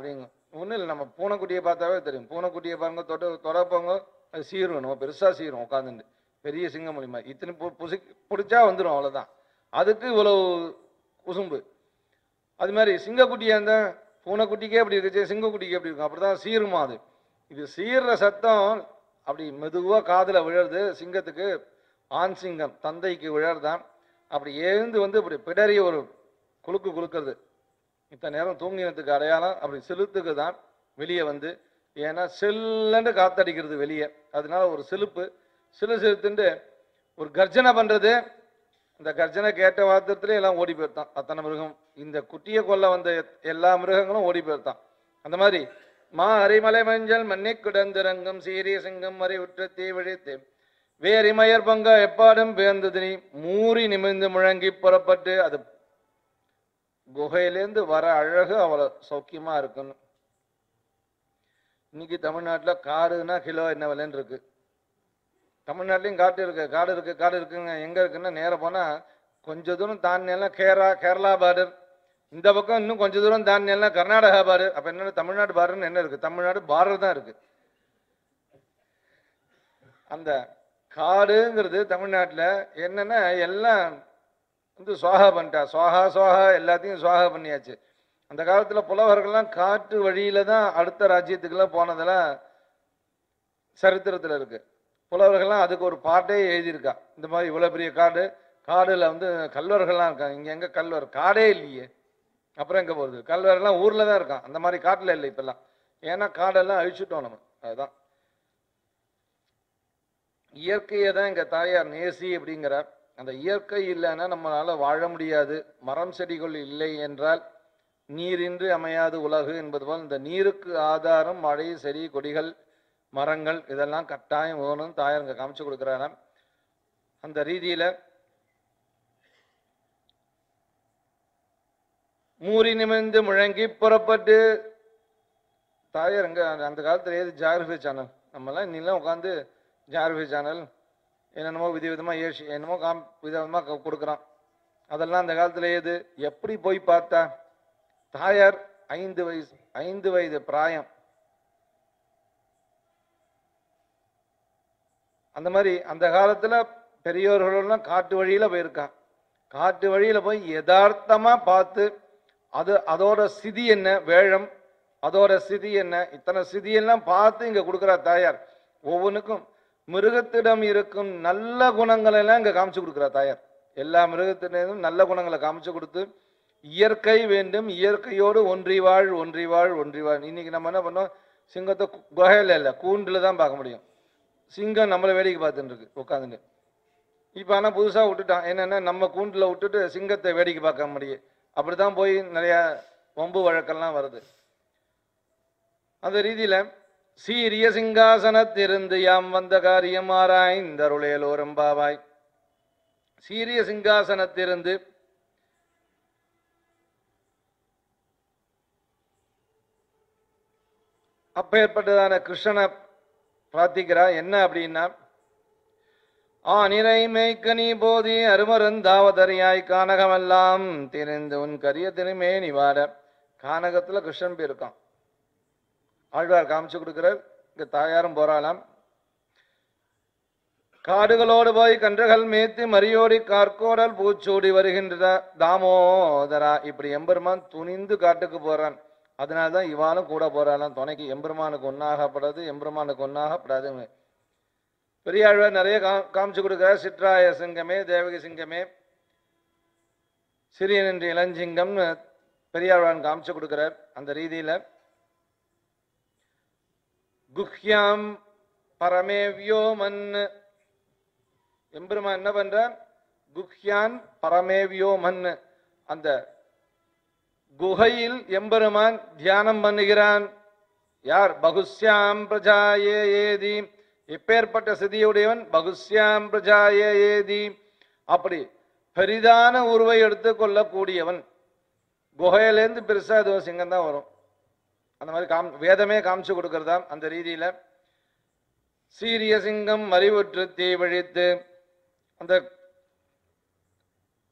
ஒன்றும் இல்லை நம்ம பூனைக்குட்டியை பார்த்தாவே தெரியும் பூனைக்குட்டியை பாருங்க தொட தொடப்பவங்க அது சீரும் நம்ம பெருசாக சீரும் உட்காந்துட்டு பெரிய சிங்கம் மூலியமா இத்தனை பு புசி பிடிச்சா வந்துடும் அவ்வளோதான் அதுக்கு இவ்வளவு குசும்பு அது மாதிரி சிங்கக்குட்டியாக இருந்தால் பூனைக்குட்டிக்கே அப்படி இருக்குச்சு சிங்கக்குட்டிக்கு எப்படி இருக்கும் அப்படி தான் சீருமா அது இது சீர்ற சத்தம் அப்படி மெதுவாக காதில் விழருது சிங்கத்துக்கு ஆண் சிங்கம் தந்தைக்கு விழறதான் அப்படி எழுந்து வந்து இப்படி பிடறி ஒரு குலுக்கு குலுக்கிறது இத்தனை நேரம் தூங்கினதுக்கு அடையாளம் அப்படி செலுத்துக்கு தான் வெளியே வந்து ஏன்னா செல்லண்டு காத்தடிக்கிறது வெளியே அதனால ஒரு செலுப்பு சிலு செலுத்துண்டு ஒரு கர்ஜனை பண்றது இந்த கர்ஜனை கேட்ட வாத்திரத்துல எல்லாம் ஓடி போயிருத்தான் அத்தனை மிருகம் இந்த குட்டியை கொல்ல வந்த எத்- எல்லா மிருகங்களும் ஓடி போயிருத்தான் அந்த மாதிரி மா அரிமலை மஞ்சள் மண்ணை கிடந்திறங்கும் சீரிய சிங்கம் மறை உற்ற தீ விழித்து வேரிமயர் பங்க எப்பாடும் பேர்ந்தது நீ மூறி நிமிர்ந்து முழங்கி புறப்பட்டு அது குகையிலேருந்து வர அழகு அவ்வளோ சௌக்கியமா இருக்குன்னு இன்னைக்கு தமிழ்நாட்டுல காடுனா கிலோ என்ன விலைன்னு இருக்கு தமிழ்நாட்டிலையும் காட்டு இருக்கு காடு இருக்கு காடு இருக்குங்க எங்க இருக்குன்னா நேரா போனா கொஞ்ச தூரம் தாண்டினா கேரளா கேரளா பார்டர் இந்த பக்கம் இன்னும் கொஞ்ச தூரம் தாண்டினா கர்நாடகா பார்டர் அப்ப என்ன தமிழ்நாடு பார்டர்னு என்ன இருக்கு தமிழ்நாடு பார்டர் தான் இருக்கு அந்த காடுங்கிறது தமிழ்நாட்டுல என்னன்னா எல்லாம் வந்து சுவாகா பண்ணிட்டா சுவாகா சுவாகா எல்லாத்தையும் சுவாகா பண்ணியாச்சு அந்த காலத்துல புலவர்கள்லாம் காட்டு வழியில தான் அடுத்த ராஜ்யத்துக்கெல்லாம் போனதெல்லாம் சரித்திரத்துல இருக்கு புலவர்கள்லாம் அதுக்கு ஒரு பாட்டே எழுதியிருக்கா இந்த மாதிரி இவ்வளவு பெரிய காடு காடுல வந்து கல்வர்கள்லாம் இருக்காங்க இங்க எங்க கல்வர் காடே இல்லையே அப்புறம் எங்க போகுது கல்வரெல்லாம் ஊர்ல தான் இருக்கான் அந்த மாதிரி காட்டுல இல்லை இப்பெல்லாம் ஏன்னா காடெல்லாம் அழிச்சுட்டோம் நம்ம அதுதான் இயற்கையை தான் எங்க தாயார் நேசி அப்படிங்கிறார் அந்த இயற்கை இல்லைன்னா நம்மளால வாழ முடியாது மரம் செடிகள் இல்லை என்றால் நீரின்றி அமையாது உலகு என்பது போல் இந்த நீருக்கு ஆதாரம் மழை செடி கொடிகள் மரங்கள் இதெல்லாம் கட்டாயம் வேணும் தாயார் இங்க காமிச்சு கொடுக்குறாராம் அந்த ரீதியில மூறி நிமிர்ந்து முழங்கி புறப்பட்டு தாயார் எங்க அந்த- அந்த காலத்துல ஏது ஜாகிரபி சேனல் நம்மலாம் இன்னிலாம் உட்காந்து ஜாகிரபி சேனல் என்னென்னமோ வித விதமா ஏசி என்னமோ காம் விதவிதமா க- கொடுக்குறான் அதெல்லாம் அந்த காலத்துல ஏது எப்படி போய் பார்த்தா தாயார் ஐந்து வயசு ஐந்து வயது பிராயம் அந்த மாதிரி அந்த காலத்துல பெரியோர்களெல்லாம் காட்டு வழியில போயிருக்கான் காட்டு வழியில போய் யதார்த்தமா பார்த்து அது அதோட சிதி என்ன வேழம் அதோட சிதி என்ன இத்தனை சிதியெல்லாம் பார்த்து இங்க கொடுக்குறா தாயார் ஒவ்வொன்றுக்கும் மிருகத்திடம் இருக்கும் நல்ல குணங்களை எல்லாம் இங்க காமிச்சு கொடுக்குறா தாயார் எல்லா மிருகத்திடம் நல்ல குணங்களை காமிச்சு கொடுத்து இயற்கை வேண்டும் இயற்கையோடு ஒன்றி வாழ் ஒன்றி வாழ் ஒன்றி வாழ் இன்னைக்கு நம்ம என்ன பண்ணோம் சிங்கத்தை கு- குகையில இல்லை கூண்டுல தான் பார்க்க முடியும் சிங்கம் நம்மளை வேடிக்கை பார்த்துட்டு இருக்கு உட்காந்துட்டு இப்போ ஆனால் புதுசாக விட்டுட்டான் என்னென்னா நம்ம கூண்டில் விட்டுட்டு சிங்கத்தை வேடிக்கை பார்க்க முடியும் அப்படிதான் போய் நிறைய வம்பு வழக்கெல்லாம் வருது அந்த ரீதியில சீரிய சிங்காசனத்திருந்து யாம் வந்த காரியம் ஆராய்ந்தருளேலோரம் பாவாய் சீரிய சிங்காசனத்திருந்து அப்பேற்பட்டதான கிருஷ்ணனை பிரார்த்திக்கிறா என்ன அப்படின்னா ஆனிரை மேய்க்க நீ போதி அருமருந்தாவதறியாய் கானகமெல்லாம் திரிந்து உன் கரிய திருமேனி வாட கானகத்துல கிருஷ்ணன் போய் இருக்கான் ஆழ்வார் காமிச்சு கொடுக்கிறார் இங்க தாயாரும் போறாளாம் காடுகளோடு போய் கன்றுகள் மேய்த்து மரியோடி கார்கோடல் பூச்சூடி வருகின்ற தாமோதரா இப்படி எம்பெருமான் துணிந்து காட்டுக்கு போறான் அதனால தான் இவாளும் கூட போறாளாம் துணைக்கு எம்பெருமானுக்கு ஒன்னாகப்படாது எம்பெருமானுக்கு ஒன்னாகப்படாதுன்னு பெரியாழ்வார் நிறைய கா- காமிச்சு கொடுக்கிறார் சிற்றாய சிங்கமே தேவகி சிங்கமே சிறியன் என்று இளஞ்சிங்கம்னு பெரியாழ்வான் காமிச்சு கொடுக்கிறார் அந்த ரீதியில குஹ்யாம் பரமேவ்யோ மன் எம்பெருமான் என்ன பண்றான் குஹ்யான் பரமேவ்யோ மன் அந்த குகையில் எம்பெருமான் தியானம் பண்ணுகிறான் யார் பகுஸ்யாம் பிரஜாயே ஏதி எப்பேற்பட்ட சிதியுடையவன் பகுஸ்யாம் பிரஜாயே ஏதி அப்படி பெரிதான உருவை எடுத்து கொள்ளக்கூடியவன் குகையிலேருந்து பெருசா அது சிங்கம் தான் வரும் அந்த மாதிரி காம் வேதமே காமிச்சு கொடுக்கறதாம் அந்த ரீதியில சீரிய சிங்கம் மறிவுற்று தீ வழித்து அந்த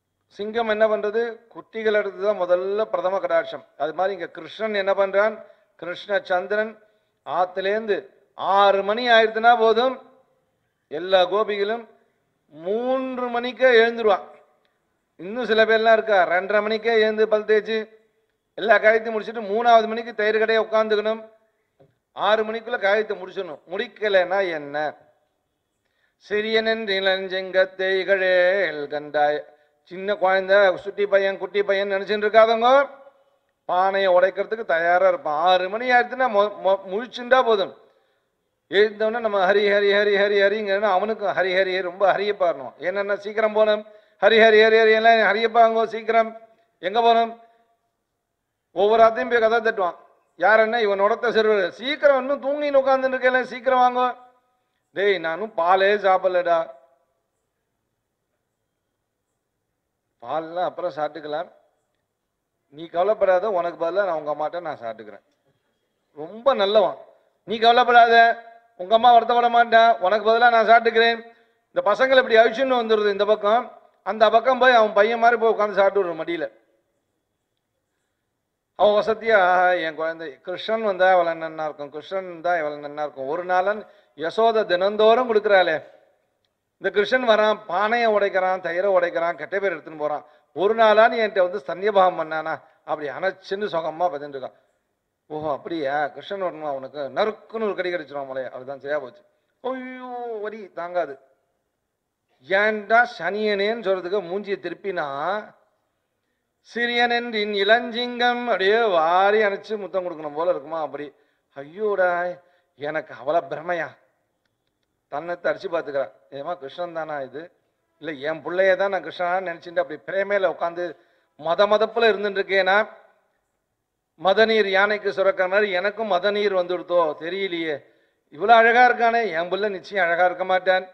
சிங்கம் என்ன பண்றது குட்டிகள் எடுத்து தான் முதல்ல பிரதம கடாட்சம் அது மாதிரி இங்க கிருஷ்ணன் என்ன பண்றான் கிருஷ்ண சந்திரன் ஆத்துலேருந்து ஆறு மணி ஆயிடுத்துனா போதும் எல்லா கோபிகளும் மூன்று மணிக்கே எழுந்துருவான் இன்னும் சில பேர்லாம் இருக்கா ரெண்டரை மணிக்கே எழுந்து பல் தேய்ச்சி எல்லா காரியத்தையும் முடிச்சுட்டு மூணாவது மணிக்கு தயிர் கடையை உட்காந்துக்கணும் ஆறு மணிக்குள்ள காரியத்தை முடிச்சிடணும் முடிக்கலைன்னா என்ன சிறியனன் இளஞ்செங்கத்தை இகழேல் கண்டாய் சின்ன குழந்தை சுட்டி பையன் குட்டி பையன் நினைச்சுட்டு இருக்காதவங்க பானையை உடைக்கிறதுக்கு தயாரா இருப்பான் ஆறு மணி ஆயிடுச்சுன்னா மொ- மொ- முழிச்சுண்டா போதும் எழுந்தவொடனே நம்ம ஹரி ஹரி ஹரி ஹரி ஹரிங்கன்னா அவனுக்கும் ஹரி ஹரி ரொம்ப ஹரிய பாடணும் என்னென்ன சீக்கிரம் போகணும் ஹரி ஹரி ஹரி ஹரி எல்லாம் ஹரியப்பாங்க சீக்கிரம் எங்க போகணும் ஒவ்வொரு ஆத்தையும் போய் கதை தட்டுவான் யார் என்ன இவன் உடத்த சிறுவர் சீக்கிரம் இன்னும் தூங்கின்னு உட்காந்துட்டு இருக்கேன் சீக்கிரம் வாங்க டேய் நானும் பாலே சாப்பிடலடா பால்லாம் அப்புறம் சாப்பிட்டுக்கலாம் நீ கவலைப்படாத உனக்கு பதிலாக நான் உங்க அம்மாட்ட நான் சாப்பிட்டுக்கிறேன் ரொம்ப நல்லவன் நீ கவலைப்படாத உங்க அம்மா வருத்தப்பட மாட்டேன் உனக்கு பதிலாக நான் சாப்பிட்டுக்கிறேன் இந்த பசங்களை இப்படி அழிச்சுன்னு வந்துடுது இந்த பக்கம் அந்த பக்கம் போய் அவன் பையன் மாதிரி போய் உட்காந்து சாப்பிட்டு விடுற மடியில அவன் வசதியா ஆஹா, என் குழந்தை கிருஷ்ணன் வந்தா அவளை நன்னா இருக்கும் கிருஷ்ணன் தான் இவளை நன்னா இருக்கும் ஒரு நாளன் யசோத தினந்தோறும் கொடுக்குறாளே இந்த கிருஷ்ணன் வரான் பானையை உடைக்கிறான் தயிரை உடைக்கிறான் கெட்ட பேர் எடுத்துன்னு போறான் ஒரு நாளான்னு என்கிட்ட வந்து ஸ்தன்யபாவம் பண்ணானா அப்படி அணைச்சுன்னு சுகமா பார்த்துட்டு இருக்கான் ஓஹோ அப்படியா கிருஷ்ணன் வரணுமா அவனுக்கு நறுக்குன்னு ஒரு கடி கடிச்சிடும் மலையா அதுதான் சரியா போச்சு ஐயோ வரி தாங்காது ஏன்டா சனியனேன்னு சொல்றதுக்கு மூஞ்சியை திருப்பினா சிறியனென்றின் இளஞ்சிங்கம் அப்படியே வாரி அணைச்சு முத்தம் கொடுக்கணும் போல இருக்குமா அப்படி ஐயோடா எனக்கு அவள பிரமையா தன்னை அடிச்சு பார்த்துக்கிறா ஏமா கிருஷ்ணன் தானா இது இல்லை என் பிள்ளைய தான் நான் கிருஷ்ணனான்னு நினச்சிட்டு அப்படி பிரேமையில உட்காந்து மத மதப்புல இருந்துட்டு இருக்கேனா மதநீர் யானைக்கு சுரக்கிற மாதிரி எனக்கும் மதநீர் வந்துடுதோ தெரியலையே இவ்வளோ அழகா இருக்கானே என் பிள்ளை நிச்சயம் அழகா இருக்க மாட்டான்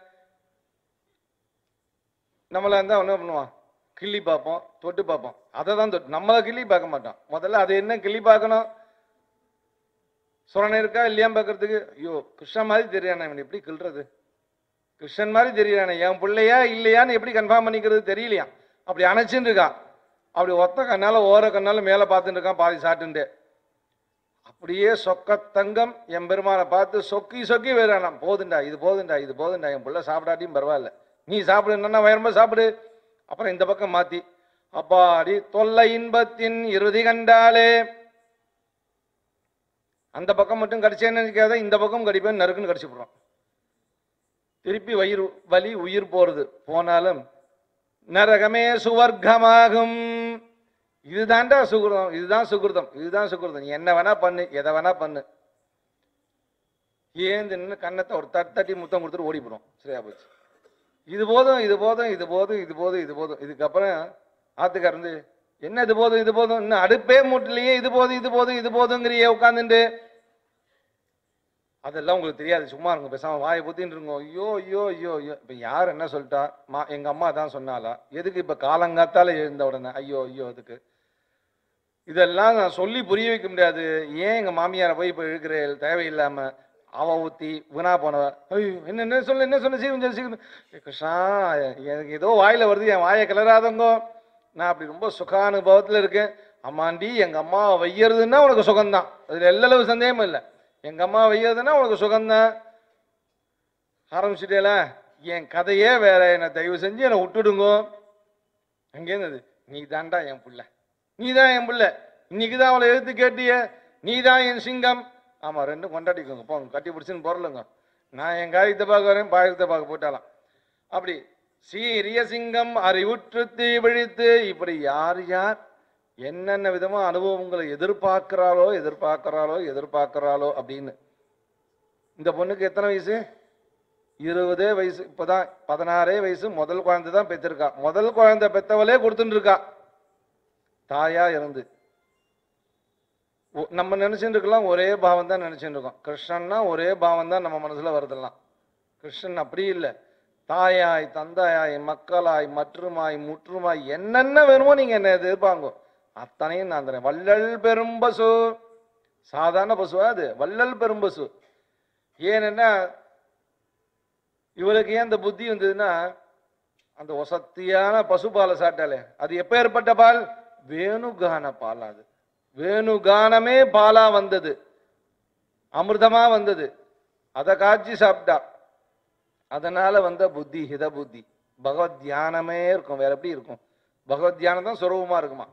நம்மளா இருந்தா என்ன பண்ணுவான் கிள்ளி பார்ப்போம் தொட்டு பார்ப்போம் அதை தான் தொட்டு நம்மளை கிள்ளி பார்க்க மாட்டோம் முதல்ல அது என்ன கிள்ளி பார்க்கணும் சுரணை இருக்கா இல்லையான்னு பார்க்கறதுக்கு ஐயோ கிருஷ்ணன் மாதிரி தெரியானே இவன் எப்படி கிள்றது கிருஷ்ணன் மாதிரி தெரியானே என் பிள்ளையா இல்லையான்னு எப்படி கன்ஃபார்ம் பண்ணிக்கிறது தெரியலையா அப்படி அணைச்சுன்னு இருக்கான் அப்படி ஒத்த கண்ணால ஓர கண்ணால மேலே பார்த்துட்டு இருக்கான் பாதி சாட்டுண்டு அப்படியே சொக்க தங்கம் என் பெருமானை பார்த்து சொக்கி சொக்கி வேறானாம் போதுண்டா இது போதுண்டா இது போதுண்டா என் பிள்ளை சாப்பிடாட்டியும் பரவாயில்ல நீ சாப்பிடு என்னன்னா வயரம்ப சாப்பிடு அப்புறம் இந்த பக்கம் மாத்தி அப்பாடி தொல்லை இன்பத்தின் இறுதி கண்டாலே அந்த பக்கம் மட்டும் கடிச்சேன்னு நினைக்காத இந்த பக்கம் கடிப்பேன் நறுக்குன்னு கடிச்சு போடுறான் திருப்பி வயிறு வலி உயிர் போறது போனாலும் நரகமே சுவர்க்கமாகும் இதுதான்டா சுகிருதம் இதுதான் சுகிருதம் இதுதான் சுகிருதம் நீ என்ன வேணா பண்ணு எதை வேணா பண்ணு ஏந்து நின்று கண்ணத்தை ஒரு தட்டு தட்டி முத்தம் கொடுத்துட்டு ஓடி போடும் சரியா போச்சு இது போதும் இது போதும் இது போதும் இது போதும் இது போதும் இதுக்கப்புறம் ஆத்துக்காரந்து என்ன இது போதும் இது போதும் இன்னும் அடுப்பே மூட்டலையே இது போதும் இது போதும் இது போதுங்கிறியே உட்காந்துட்டு அதெல்லாம் உங்களுக்கு தெரியாது சும்மா இருங்க பேசாம வாயை புத்தின்னு இருங்க ஐயோ ஐயோ ஐயோ ஐயோ இப்போ யார் என்ன சொல்லிட்டா மா எங்க அம்மா தான் சொன்னாலா எதுக்கு இப்ப காலங்காத்தால எழுந்த உடனே ஐயோ ஐயோ அதுக்கு இதெல்லாம் நான் சொல்லி புரிய வைக்க முடியாது ஏன் எங்க மாமியாரை போய் இப்போ இழுக்கிறேன் தேவையில்லாம அவ ஊத்தி வீணா போனவ ஐயோ என்ன என்ன சொல்லு என்ன சொல்லு சீக்கிரம் சொல்லு, சீக்கிரம் ஏய் கிருஷ்ணா எனக்கு ஏதோ வாயில வருது என் வாயை கிளறாதங்கோ நான் அப்படி ரொம்ப சுகானுபவத்துல இருக்கேன் அம்மாண்டி எங்க அம்மா வையறதுன்னா உனக்கு சுகம்தான் அதுல எல்லளவு சந்தேகமும் இல்லை எங்க அம்மா வையறதுன்னா உனக்கு சுகம்தான் ஆரம்பிச்சுட்டேல என் கதையே வேற என்னை தயவு செஞ்சு என்னை விட்டுடுங்கோ அங்கேருந்து நீ தான்டா என் புள்ள நீ தான் என் புள்ள இன்னைக்கு தான் அவளை எழுத்து கேட்டிய நீ தான் என் சிங்கம் ஆமா ரெண்டும் கொண்டாடிக்கோங்க போங்க கட்டி பிடிச்சுன்னு பொருளுங்க நான் என் காரியத்தை பார்க்க வரேன் பாயத்தை பார்க்க போட்டாலாம் அப்படி சீரிய சிங்கம் அறிவுற்று தீ விழித்து இப்படி யார் யார் என்னென்ன விதமா அனுபவங்களை எதிர்பார்க்கிறாளோ எதிர்பார்க்கிறாளோ எதிர்பார்க்கிறாளோ அப்படின்னு இந்த பொண்ணுக்கு எத்தனை வயசு இருபதே வயசு இப்போதான் பதினாறே வயசு முதல் குழந்தை தான் பெற்றிருக்கா முதல் குழந்தை பெத்தவளே கொடுத்துட்டு இருக்கா தாயா இருந்து ஒ- நம்ம நினைச்சுட்டு இருக்கலாம் ஒரே பாவம் தான் நினைச்சுட்டு இருக்கோம் கிருஷ்ணன்னா ஒரே பாவம் தான் நம்ம மனசுல வருதெல்லாம் கிருஷ்ணன் அப்படி இல்லை தாயாய் தந்தாயாய் மக்களாய் மற்றுமாய் முற்றுமாய் என்னென்ன வேணுமோ நீங்க என்ன எதிர்பாங்க அத்தனையும் நான் தரேன் வள்ளல் பெரும்பசு சாதாரண பசுவா அது வள்ளல் பெரும்பசு ஏன்னா இவளுக்கு ஏன் இந்த புத்தி வந்ததுன்னா அந்த ஒசத்தியான பசுபாலை சாப்பிட்டாலே அது எப்ப ஏற்பட்ட பால் வேணுகான பால் அது வேணுகானமே பாலா வந்தது அமிர்தமா வந்தது அதை காய்ச்சி சாப்பிட்டா அதனால வந்த புத்தி ஹித புத்தி பகவத் தியானமே இருக்கும் வேற எப்படி இருக்கும் பகவத் தியானம் தான் சுரூபமா இருக்குமா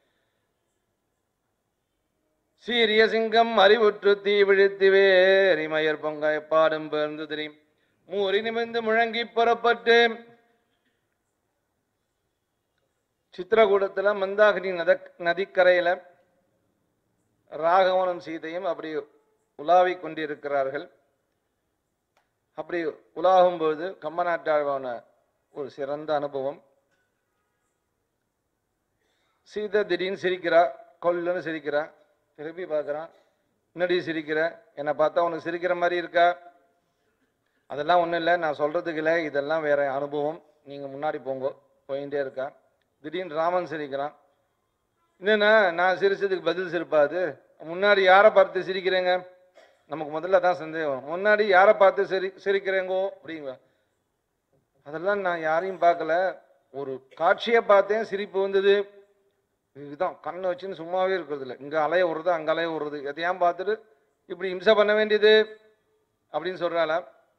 சீரிய சிங்கம் அறிவுற்று தீ விழித்து வேரிமயர் பொங்க பாடும் பேர்ந்து தெரியும் மூறி நிமிர்ந்து முழங்கி புறப்பட்டு சித்திரகூடத்துல மந்தாகினி நத நதிக்கரையில ராகவனும் சீதையும் அப்படி உலாவிக் கொண்டிருக்கிறார்கள் அப்படி உலாகும் பொழுது கம்மநாட்டாழ்வான ஒரு சிறந்த அனுபவம் சீதை திடீர்னு சிரிக்கிறா கொல்லுன்னு சிரிக்கிறா திருப்பி பார்க்கறான் முன்னாடி சிரிக்கிற என்னை பார்த்தா உனக்கு சிரிக்கிற மாதிரி இருக்கா அதெல்லாம் ஒன்றும் இல்லை நான் சொல்றதுக்கு இல்லை இதெல்லாம் வேற அனுபவம் நீங்க முன்னாடி போங்க போயிட்டே இருக்கா திடீர்னு ராமன் சிரிக்கிறான் என்னன்னா நான் சிரிச்சதுக்கு பதில் சிரிப்பாது முன்னாடி யாரை பார்த்து சிரிக்கிறேங்க நமக்கு முதல்ல தான் சந்தேகம் முன்னாடி யாரை பார்த்து சிரி சிரிக்கிறேங்கோ அப்படிங்க அதெல்லாம் நான் யாரையும் பார்க்கல ஒரு காட்சியை பார்த்தேன் சிரிப்பு வந்தது இதுதான் கண்ணை வச்சுன்னு சும்மாவே இருக்கிறது இல்லை இங்கே அலைய விடுறது அங்கே அலைய விடுறது எதையாம் பார்த்துட்டு இப்படி இம்சை பண்ண வேண்டியது அப்படின்னு சொல்றாளா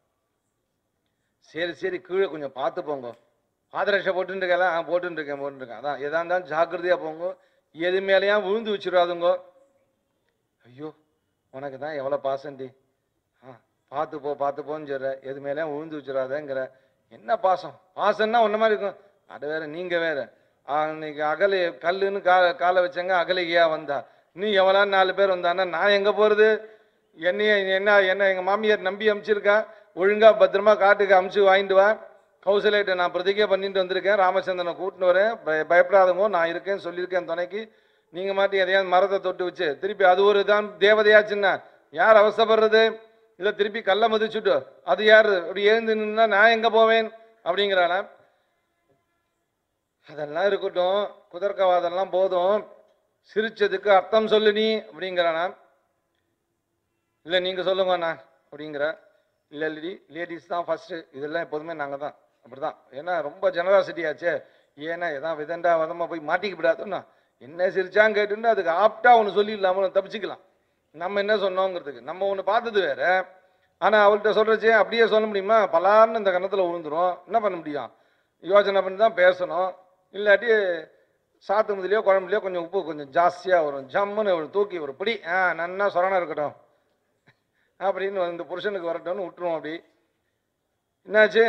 சரி சரி கீழே கொஞ்சம் பார்த்து போங்க பாதரட்சை போட்டுன்னு இருக்கல ஆ போட்டுன்னு இருக்கேன் போட்டுன்னு இருக்கேன் அதான் எதா இருந்தாலும் ஜாக்கிரதையா போங்க எது மேலேயும் விழுந்து வச்சிடாதுங்க ஐயோ உனக்கு தான் எவ்வளோ பாசண்டி ஆ பார்த்து போ பார்த்து போன்னு சொல்ற எது மேலேயும் விழுந்து வச்சிடாதேங்கிற என்ன பாசம் பாசம்னா ஒன்ன மாதிரி இருக்கும் அது வேற நீங்க வேற ஆ, இன்னைக்கு அகலை கல்லுன்னு கா காலை வச்சங்க அகலிகையா வந்தா நீ எவ்வளோ நாலு பேர் வந்தான்னா நான் எங்க போறது என்னைய என்ன என்ன எங்க மாமியார் நம்பி அமுச்சிருக்கா ஒழுங்கா பத்திரமா காட்டுக்கு அமுச்சு வாங்கிட்டு வா கௌசலேட்டை நான் பிரதிகை பண்ணிட்டு வந்திருக்கேன் ராமச்சந்திரனை கூட்டின்னு வரேன் பய பயப்படாதவங்க நான் இருக்கேன்னு சொல்லியிருக்கேன் துணைக்கு நீங்க மாட்டி எதையாவது மரத்தை தொட்டு வச்சு திருப்பி அது ஒரு தான் தேவதையாச்சுன்னா யார் அவசப்படுறது இல்லை திருப்பி கல்லை மதிச்சுட்டு அது யார் அப்படி எழுந்து நின்னா நான் எங்க போவேன் அப்படிங்கிறானா அதெல்லாம் இருக்கட்டும் குதர்க்கவாதம்லாம் போதும் சிரிச்சதுக்கு அர்த்தம் சொல்லு நீ அப்படிங்கிறானா இல்லை நீங்க சொல்லுங்க அண்ணா அப்படிங்கிற இல்லை இல்லடி லேடிஸ் தான் ஃபர்ஸ்ட் இதெல்லாம் எப்போதுமே நாங்கள் தான் அப்படிதான் ஏன்னா ரொம்ப ஜெனராசிட்டி ஆச்சே ஏன்னா எதான் விதண்டா வதமா போய் மாட்டிக்க விடாதுன்னா என்ன சிரிச்சான்னு கேட்டுன்னு அதுக்கு ஆப்டா ஒன்று சொல்லிடலாம தப்பிச்சுக்கலாம் நம்ம என்ன சொன்னோங்கிறதுக்கு நம்ம ஒன்று பார்த்தது வேற ஆனால் அவள்கிட்ட சொல்றச்சே அப்படியே சொல்ல முடியுமா பலார்னு இந்த கன்னத்தில் விழுந்துரும் என்ன பண்ண முடியும் யோசனை பண்ணி தான் பேசணும் இல்லாட்டி சாத்து முதலையோ குழம்புலையோ கொஞ்சம் உப்பு கொஞ்சம் ஜாஸ்தியாக வரும் ஜம்முன்னு ஒரு தூக்கி ஒரு பிடி ஆ நன்னா சொரணம் இருக்கட்டும் அப்படின்னு இந்த புருஷனுக்கு வரட்டும்னு விட்டுருவோம் அப்படி என்னாச்சு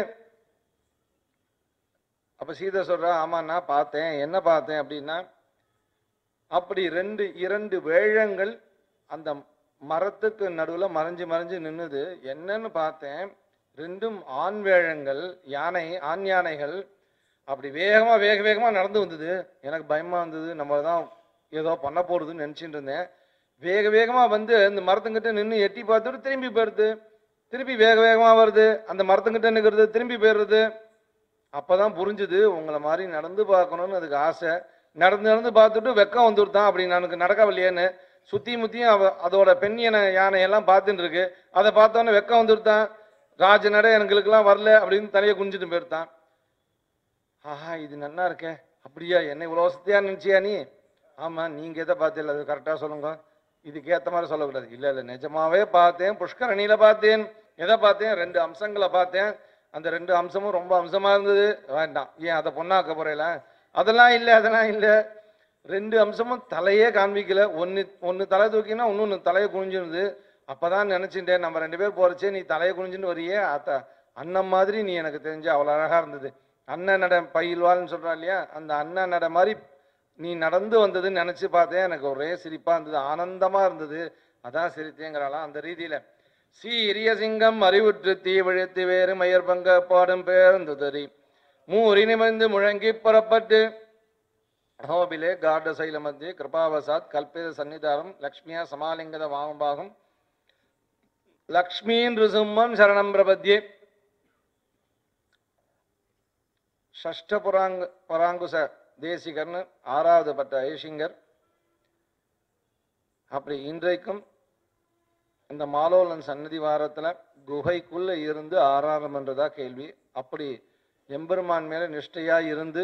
அப்ப சீதை சொல்றா ஆமா நான் பார்த்தேன் என்ன பார்த்தேன் அப்படின்னா அப்படி ரெண்டு இரண்டு வேழங்கள் அந்த மரத்துக்கு நடுவுல மறைஞ்சு மறைஞ்சு நின்னுது என்னன்னு பார்த்தேன் ரெண்டும் ஆண் வேழங்கள் யானை ஆண் யானைகள் அப்படி வேகமா வேக வேகமா நடந்து வந்தது எனக்கு பயமா வந்தது நம்ம தான் ஏதோ பண்ண போறதுன்னு நினைச்சிட்டு இருந்தேன் வேக வேகமா வந்து இந்த மரத்துங்கிட்ட நின்று எட்டி பார்த்துட்டு திரும்பி போயிருது திருப்பி வேக வேகமா வருது அந்த மரத்துங்கிட்ட நிற்கிறது திரும்பி போயிடுறது அப்பதான் புரிஞ்சுது உங்களை மாதிரி நடந்து பார்க்கணும்னு அதுக்கு ஆசை நடந்து நடந்து பார்த்துட்டு வெக்கம் வந்துருத்தான் அப்படி எனக்கு நடக்கவில்லையேன்னு சுத்தி முத்தியும் அவ அதோட பெண் யானை யானையெல்லாம் பார்த்துட்டு இருக்கு அதை பார்த்தோன்னே வெக்கம் வந்துருத்தான் ராஜ நட எங்களுக்கெல்லாம் வரல அப்படின்னு தலையை குனிஞ்சிட்டு போயிருத்தான் ஆஹா இது நல்லா இருக்கே அப்படியா என்ன இவ்வளோ வசதியா நினைச்சியா நீ ஆமா நீங்க எதை பார்த்தீங்க அது கரெக்டா சொல்லுங்க இதுக்கு ஏத்த மாதிரி சொல்லக்கூடாது இல்ல இல்ல நிஜமாவே பார்த்தேன் புஷ்கரணியில பார்த்தேன் எதை பார்த்தேன் ரெண்டு அம்சங்களை பார்த்தேன் அந்த ரெண்டு அம்சமும் ரொம்ப அம்சமா இருந்தது வேண்டாம் ஏன் அதை பொண்ணாக்க போறேல அதெல்லாம் இல்லை அதெல்லாம் இல்லை ரெண்டு அம்சமும் தலையே காண்பிக்கல ஒன்னு ஒன்னு தலை தூக்கினா இன்னொன்னு தலையை குனிஞ்சிருந்தது அப்பதான் நினைச்சிட்டேன் நம்ம ரெண்டு பேர் போறச்சே நீ தலையை குனிஞ்சுன்னு வரியே அத்த அண்ணன் மாதிரி நீ எனக்கு தெரிஞ்சு அவ்வளவு அழகா இருந்தது அண்ணன் நட பயில்வாள்னு சொல்றா இல்லையா அந்த அண்ணன் நட மாதிரி நீ நடந்து வந்ததுன்னு நினைச்சு பார்த்தேன் எனக்கு ஒரே சிரிப்பா இருந்தது ஆனந்தமா இருந்தது அதான் சிரித்தேங்கிறாளாம் அந்த ரீதியில சீரிய சிங்கம் அறிவுற்று தீ விழித்து வேறு மயர் பங்க பாடும் பேருந்துதறி மூறி நிமிர்ந்து முழங்கி புறப்பட்டு அஹோபிலே கார்டசைல மத்திய கிருபாவசாத் கல்பித சன்னிதானம் லக்ஷ்மியா சமாலிங்கத வாமபாகம் லக்ஷ்மீன் ருசும்மம் சரணம் பிரபத்யே ஷஷ்ட புராங்க பராங்குச தேசிகர்னு ஆறாவது பட்ட ஐஷிங்கர் அப்படி இன்றைக்கும் இந்த மாலோலன் சன்னதி வாரத்துல குகைக்குள்ள இருந்து ஆறாரம் என்றதா கேள்வி அப்படி எம்பெருமான் மேல நிஷ்டையா இருந்து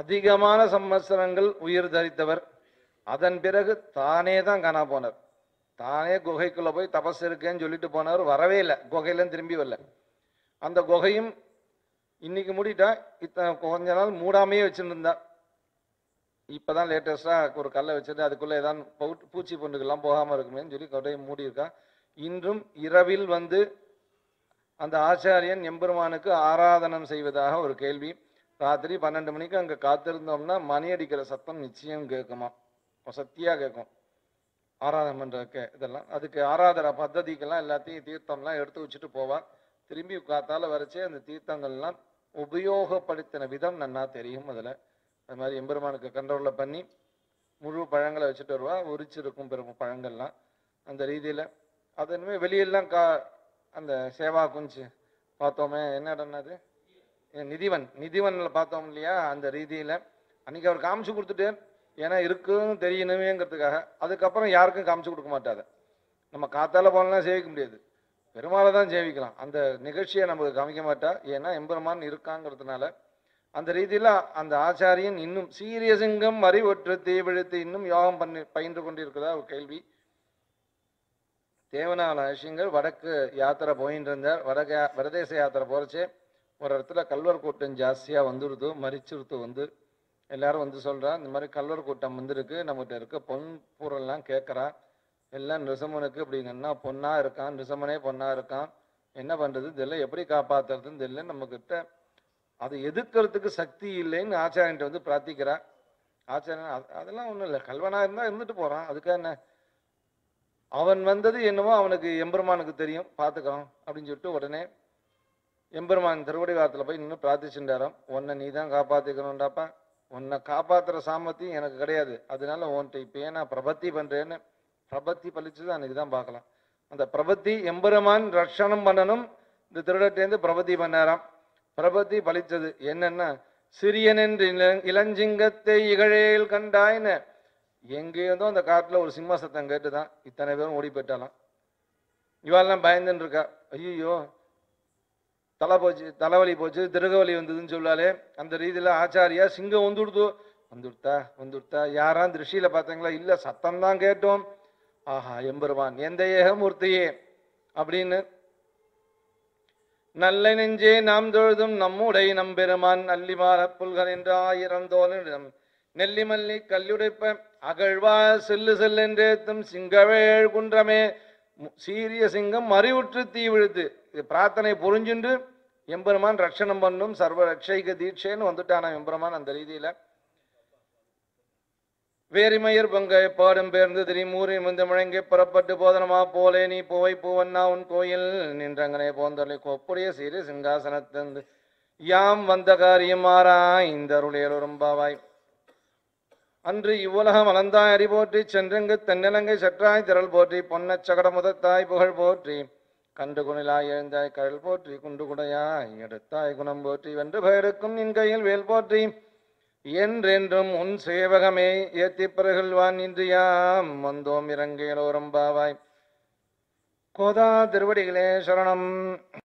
அதிகமான சம்வத்சரங்கள் உயிர் தரித்தவர் அதன் பிறகு தானே தான் காணா போனார் தானே குகைக்குள்ள போய் தபஸ் இருக்கேன்னு சொல்லிட்டு போனவர் வரவே இல்லை குகையிலேருந்து திரும்பி வரல அந்த குகையும் இன்னைக்கு மூடிட்டா இத்தனை கொஞ்ச நாள் மூடாமையே வச்சுருந்தா இப்பதான் லேட்டஸ்டா ஒரு கல்லை வச்சுட்டு அதுக்குள்ள ஏதாவது பவுட் பூச்சி பொண்டுகள்லாம் போகாம இருக்குமேன்னு சொல்லி கொடையை மூடி இருக்கா இன்றும் இரவில் வந்து அந்த ஆச்சாரியன் எம்பெருமானுக்கு ஆராதனம் செய்வதாக ஒரு கேள்வி ராத்திரி பன்னெண்டு மணிக்கு அங்க காத்திருந்தோம்னா மணி அடிக்கிற சத்தம் நிச்சயம் கேட்குமா சத்தியா கேட்கும் ஆராதனை பண்ற கே இதெல்லாம் அதுக்கு ஆராதனை பద్ధதிக்கெல்லாம் எல்லாத்தையும் தீர்த்தம்லாம் எடுத்து வச்சுட்டு போவா திரும்பி காத்தால வரைச்சே அந்த தீர்த்தங்கள்லாம் உபயோகப்படுத்தின விதம் நன்னா தெரியும் அதுல அது மாதிரி எம்பெருமானுக்கு கண்ட்ரோலில் பண்ணி முழு பழங்களை வச்சுட்டு வருவா உரிச்சிருக்கும் பெரும் பழங்கள்லாம் அந்த ரீதியில் அது இனிமேல் வெளியெல்லாம் கா அந்த சேவா குஞ்சு பார்த்தோமே என்ன இடம் அது ஏ, நிதிவன் நிதிவனில் பார்த்தோம் இல்லையா அந்த ரீதியில் அன்னைக்கு அவர் காமிச்சு கொடுத்துட்டு ஏன்னா இருக்குன்னு தெரியணுமேங்கிறதுக்காக அதுக்கப்புறம் யாருக்கும் காமிச்சு கொடுக்க மாட்டாரு நம்ம காத்தால போனலாம் சேவிக்க முடியாது பெருமாளை தான் சேவிக்கலாம் அந்த நிகழ்ச்சியை நமக்கு காமிக்க மாட்டா ஏன்னா எம்பெருமான் இருக்காங்கிறதுனால அந்த ரீதியில் அந்த ஆச்சாரியன் இன்னும் சீரியசிங்கம் அறிவற்று தீவிழுத்து இன்னும் யோகம் பண்ணி பயின்று கொண்டிருக்கிறதா ஒரு கேள்வி தேவனால அசிங்கர் வடக்கு யாத்திரை போயின்னு இருந்தார் வடக்கு யா- வடதேச யாத்திரை போறச்சே ஒரு இடத்துல கல்வர் கூட்டம் ஜாஸ்தியாக வந்துடுது மறிச்சுருத்து வந்து எல்லாரும் வந்து சொல்றா இந்த மாதிரி கல்வர் கூட்டம் வந்திருக்கு நம்மகிட்ட இருக்க பொன் பொருள்லாம் கேட்குறா எல்லாம் நிருசமனுக்கு அப்படிங்கன்னா பொண்ணா இருக்கான் நிருசமனே பொண்ணா இருக்கான் என்ன பண்றது தெரியல எப்படி காப்பாத்துறதுன்னு தெரியல நம்ம கிட்ட அதை எதிர்க்கிறதுக்கு சக்தி இல்லைன்னு ஆச்சாரியன்ட்ட வந்து பிரார்த்திக்கிறா ஆச்சாரியன் "அது- அதெல்லாம் ஒண்ணும் இல்லை கல்வனா இருந்தா இருந்துட்டு போறான் அதுக்காக என்ன அவன் வந்தது என்னமோ அவனுக்கு எம்பெருமானுக்கு தெரியும் பார்த்துக்கலாம் அப்படின்னு சொல்லிட்டு உடனே எம்பெருமான் திருவடி வாரத்தில் போய் நின்று பிரார்த்திச்சுட்டாராம் உன்னை நீ தான் காப்பாத்திக்கணும்டாப்பா உன்னை காப்பாத்துற சாமர்த்தியம் எனக்கு கிடையாது அதனால உன்கிட்ட இப்பயே நான் பிரபத்தி பண்றேன்னு பிரபத்தி பழிச்சது அன்னைக்கு தான் பார்க்கலாம் அந்த பிரபத்தி எம்பெருமான் ரட்சணம் பண்ணணும் இந்த திருடட்டேந்து பிரபத்தி பண்ணாராம் பிரபத்தி பலிச்சது என்னன்னா சிறியனென்று இள- இளஞ்சிங்கத்தை இகழேல் கண்டாய்ன்னு எங்கேருந்தோ அந்த காட்டுல ஒரு சிம்ம சத்தம் கேட்டுதான் இத்தனை பேரும் ஓடி போயிட்டாலாம் இவாளெல்லாம் பயந்துன்னு இருக்கா ஐயோ தலை போச்சு தலைவலி போச்சு திருகவலி வந்ததுன்னு சொல்லாலே அந்த ரீதியில ஆச்சாரியா சிங்கம் வந்துடுதோ வந்துடுத்தா வந்துடுத்தா யாராம் திருஷ்டியில பார்த்தீங்களா இல்ல சத்தம் தான் கேட்டோம் ஆஹா எம்பெருமான் எந்த ஏகமூர்த்தியே அப்படின்னு நல்ல நெஞ்சே நாம் தொழுதும் நம்முடை நம்பெருமான் அல்லிமார புல்கள் என்ற ஆயிரம் தோலிடம் நெல்லி மல்லி கல்லுடைப்ப அகழ்வா செல்லு செல்லென்றேத்தும் சிங்கவேள் குன்றமே மு- சீரிய சிங்கம் மறிவுற்று தீ விழுத்து இது பிரார்த்தனை புரிஞ்சுண்டு எம்பெருமான் ரட்சணம் பண்ணும் சர்வ ரட்சைக தீட்சைன்னு வந்துட்டானா எம்பெருமான் அந்த ரீதியில வேரிமயர் பங்கை பாடும் பேர்ந்து திரிமூரி முந்த முழங்கி புறப்பட்டு போதனமா போலே நீ போய் பூவண்ணா உன் கோயில் நின்றங்கனே போந்தொலை கொப்புடைய சிறு சிங்காசனத்தந்து யாம் வந்த காரியம் இந்த அருளேலுரும்பாவாய் அன்று இவ்வுலகம் அலந்தாய் அறி போற்றி சென்றங்கு தென்னலங்கை சற்றாய் திரள் போற்றி பொன்னச் சகட முதத்தாய் புகழ் போற்றி கண்டு குணிலாய் எழுந்தாய் கழல் போற்றி குண்டு குடையாய் எடுத்தாய் குணம் போற்றி வென்று பெயருக்கும் நின் கையில் வேல் போற்றி என்றென்றும் உன் சேவகமே ஏத்தி பிறகுள்வான் இன்று யாம் வந்தோம் இறங்கேலோரம்பாவாய் கோதா திருவடிகளே சரணம்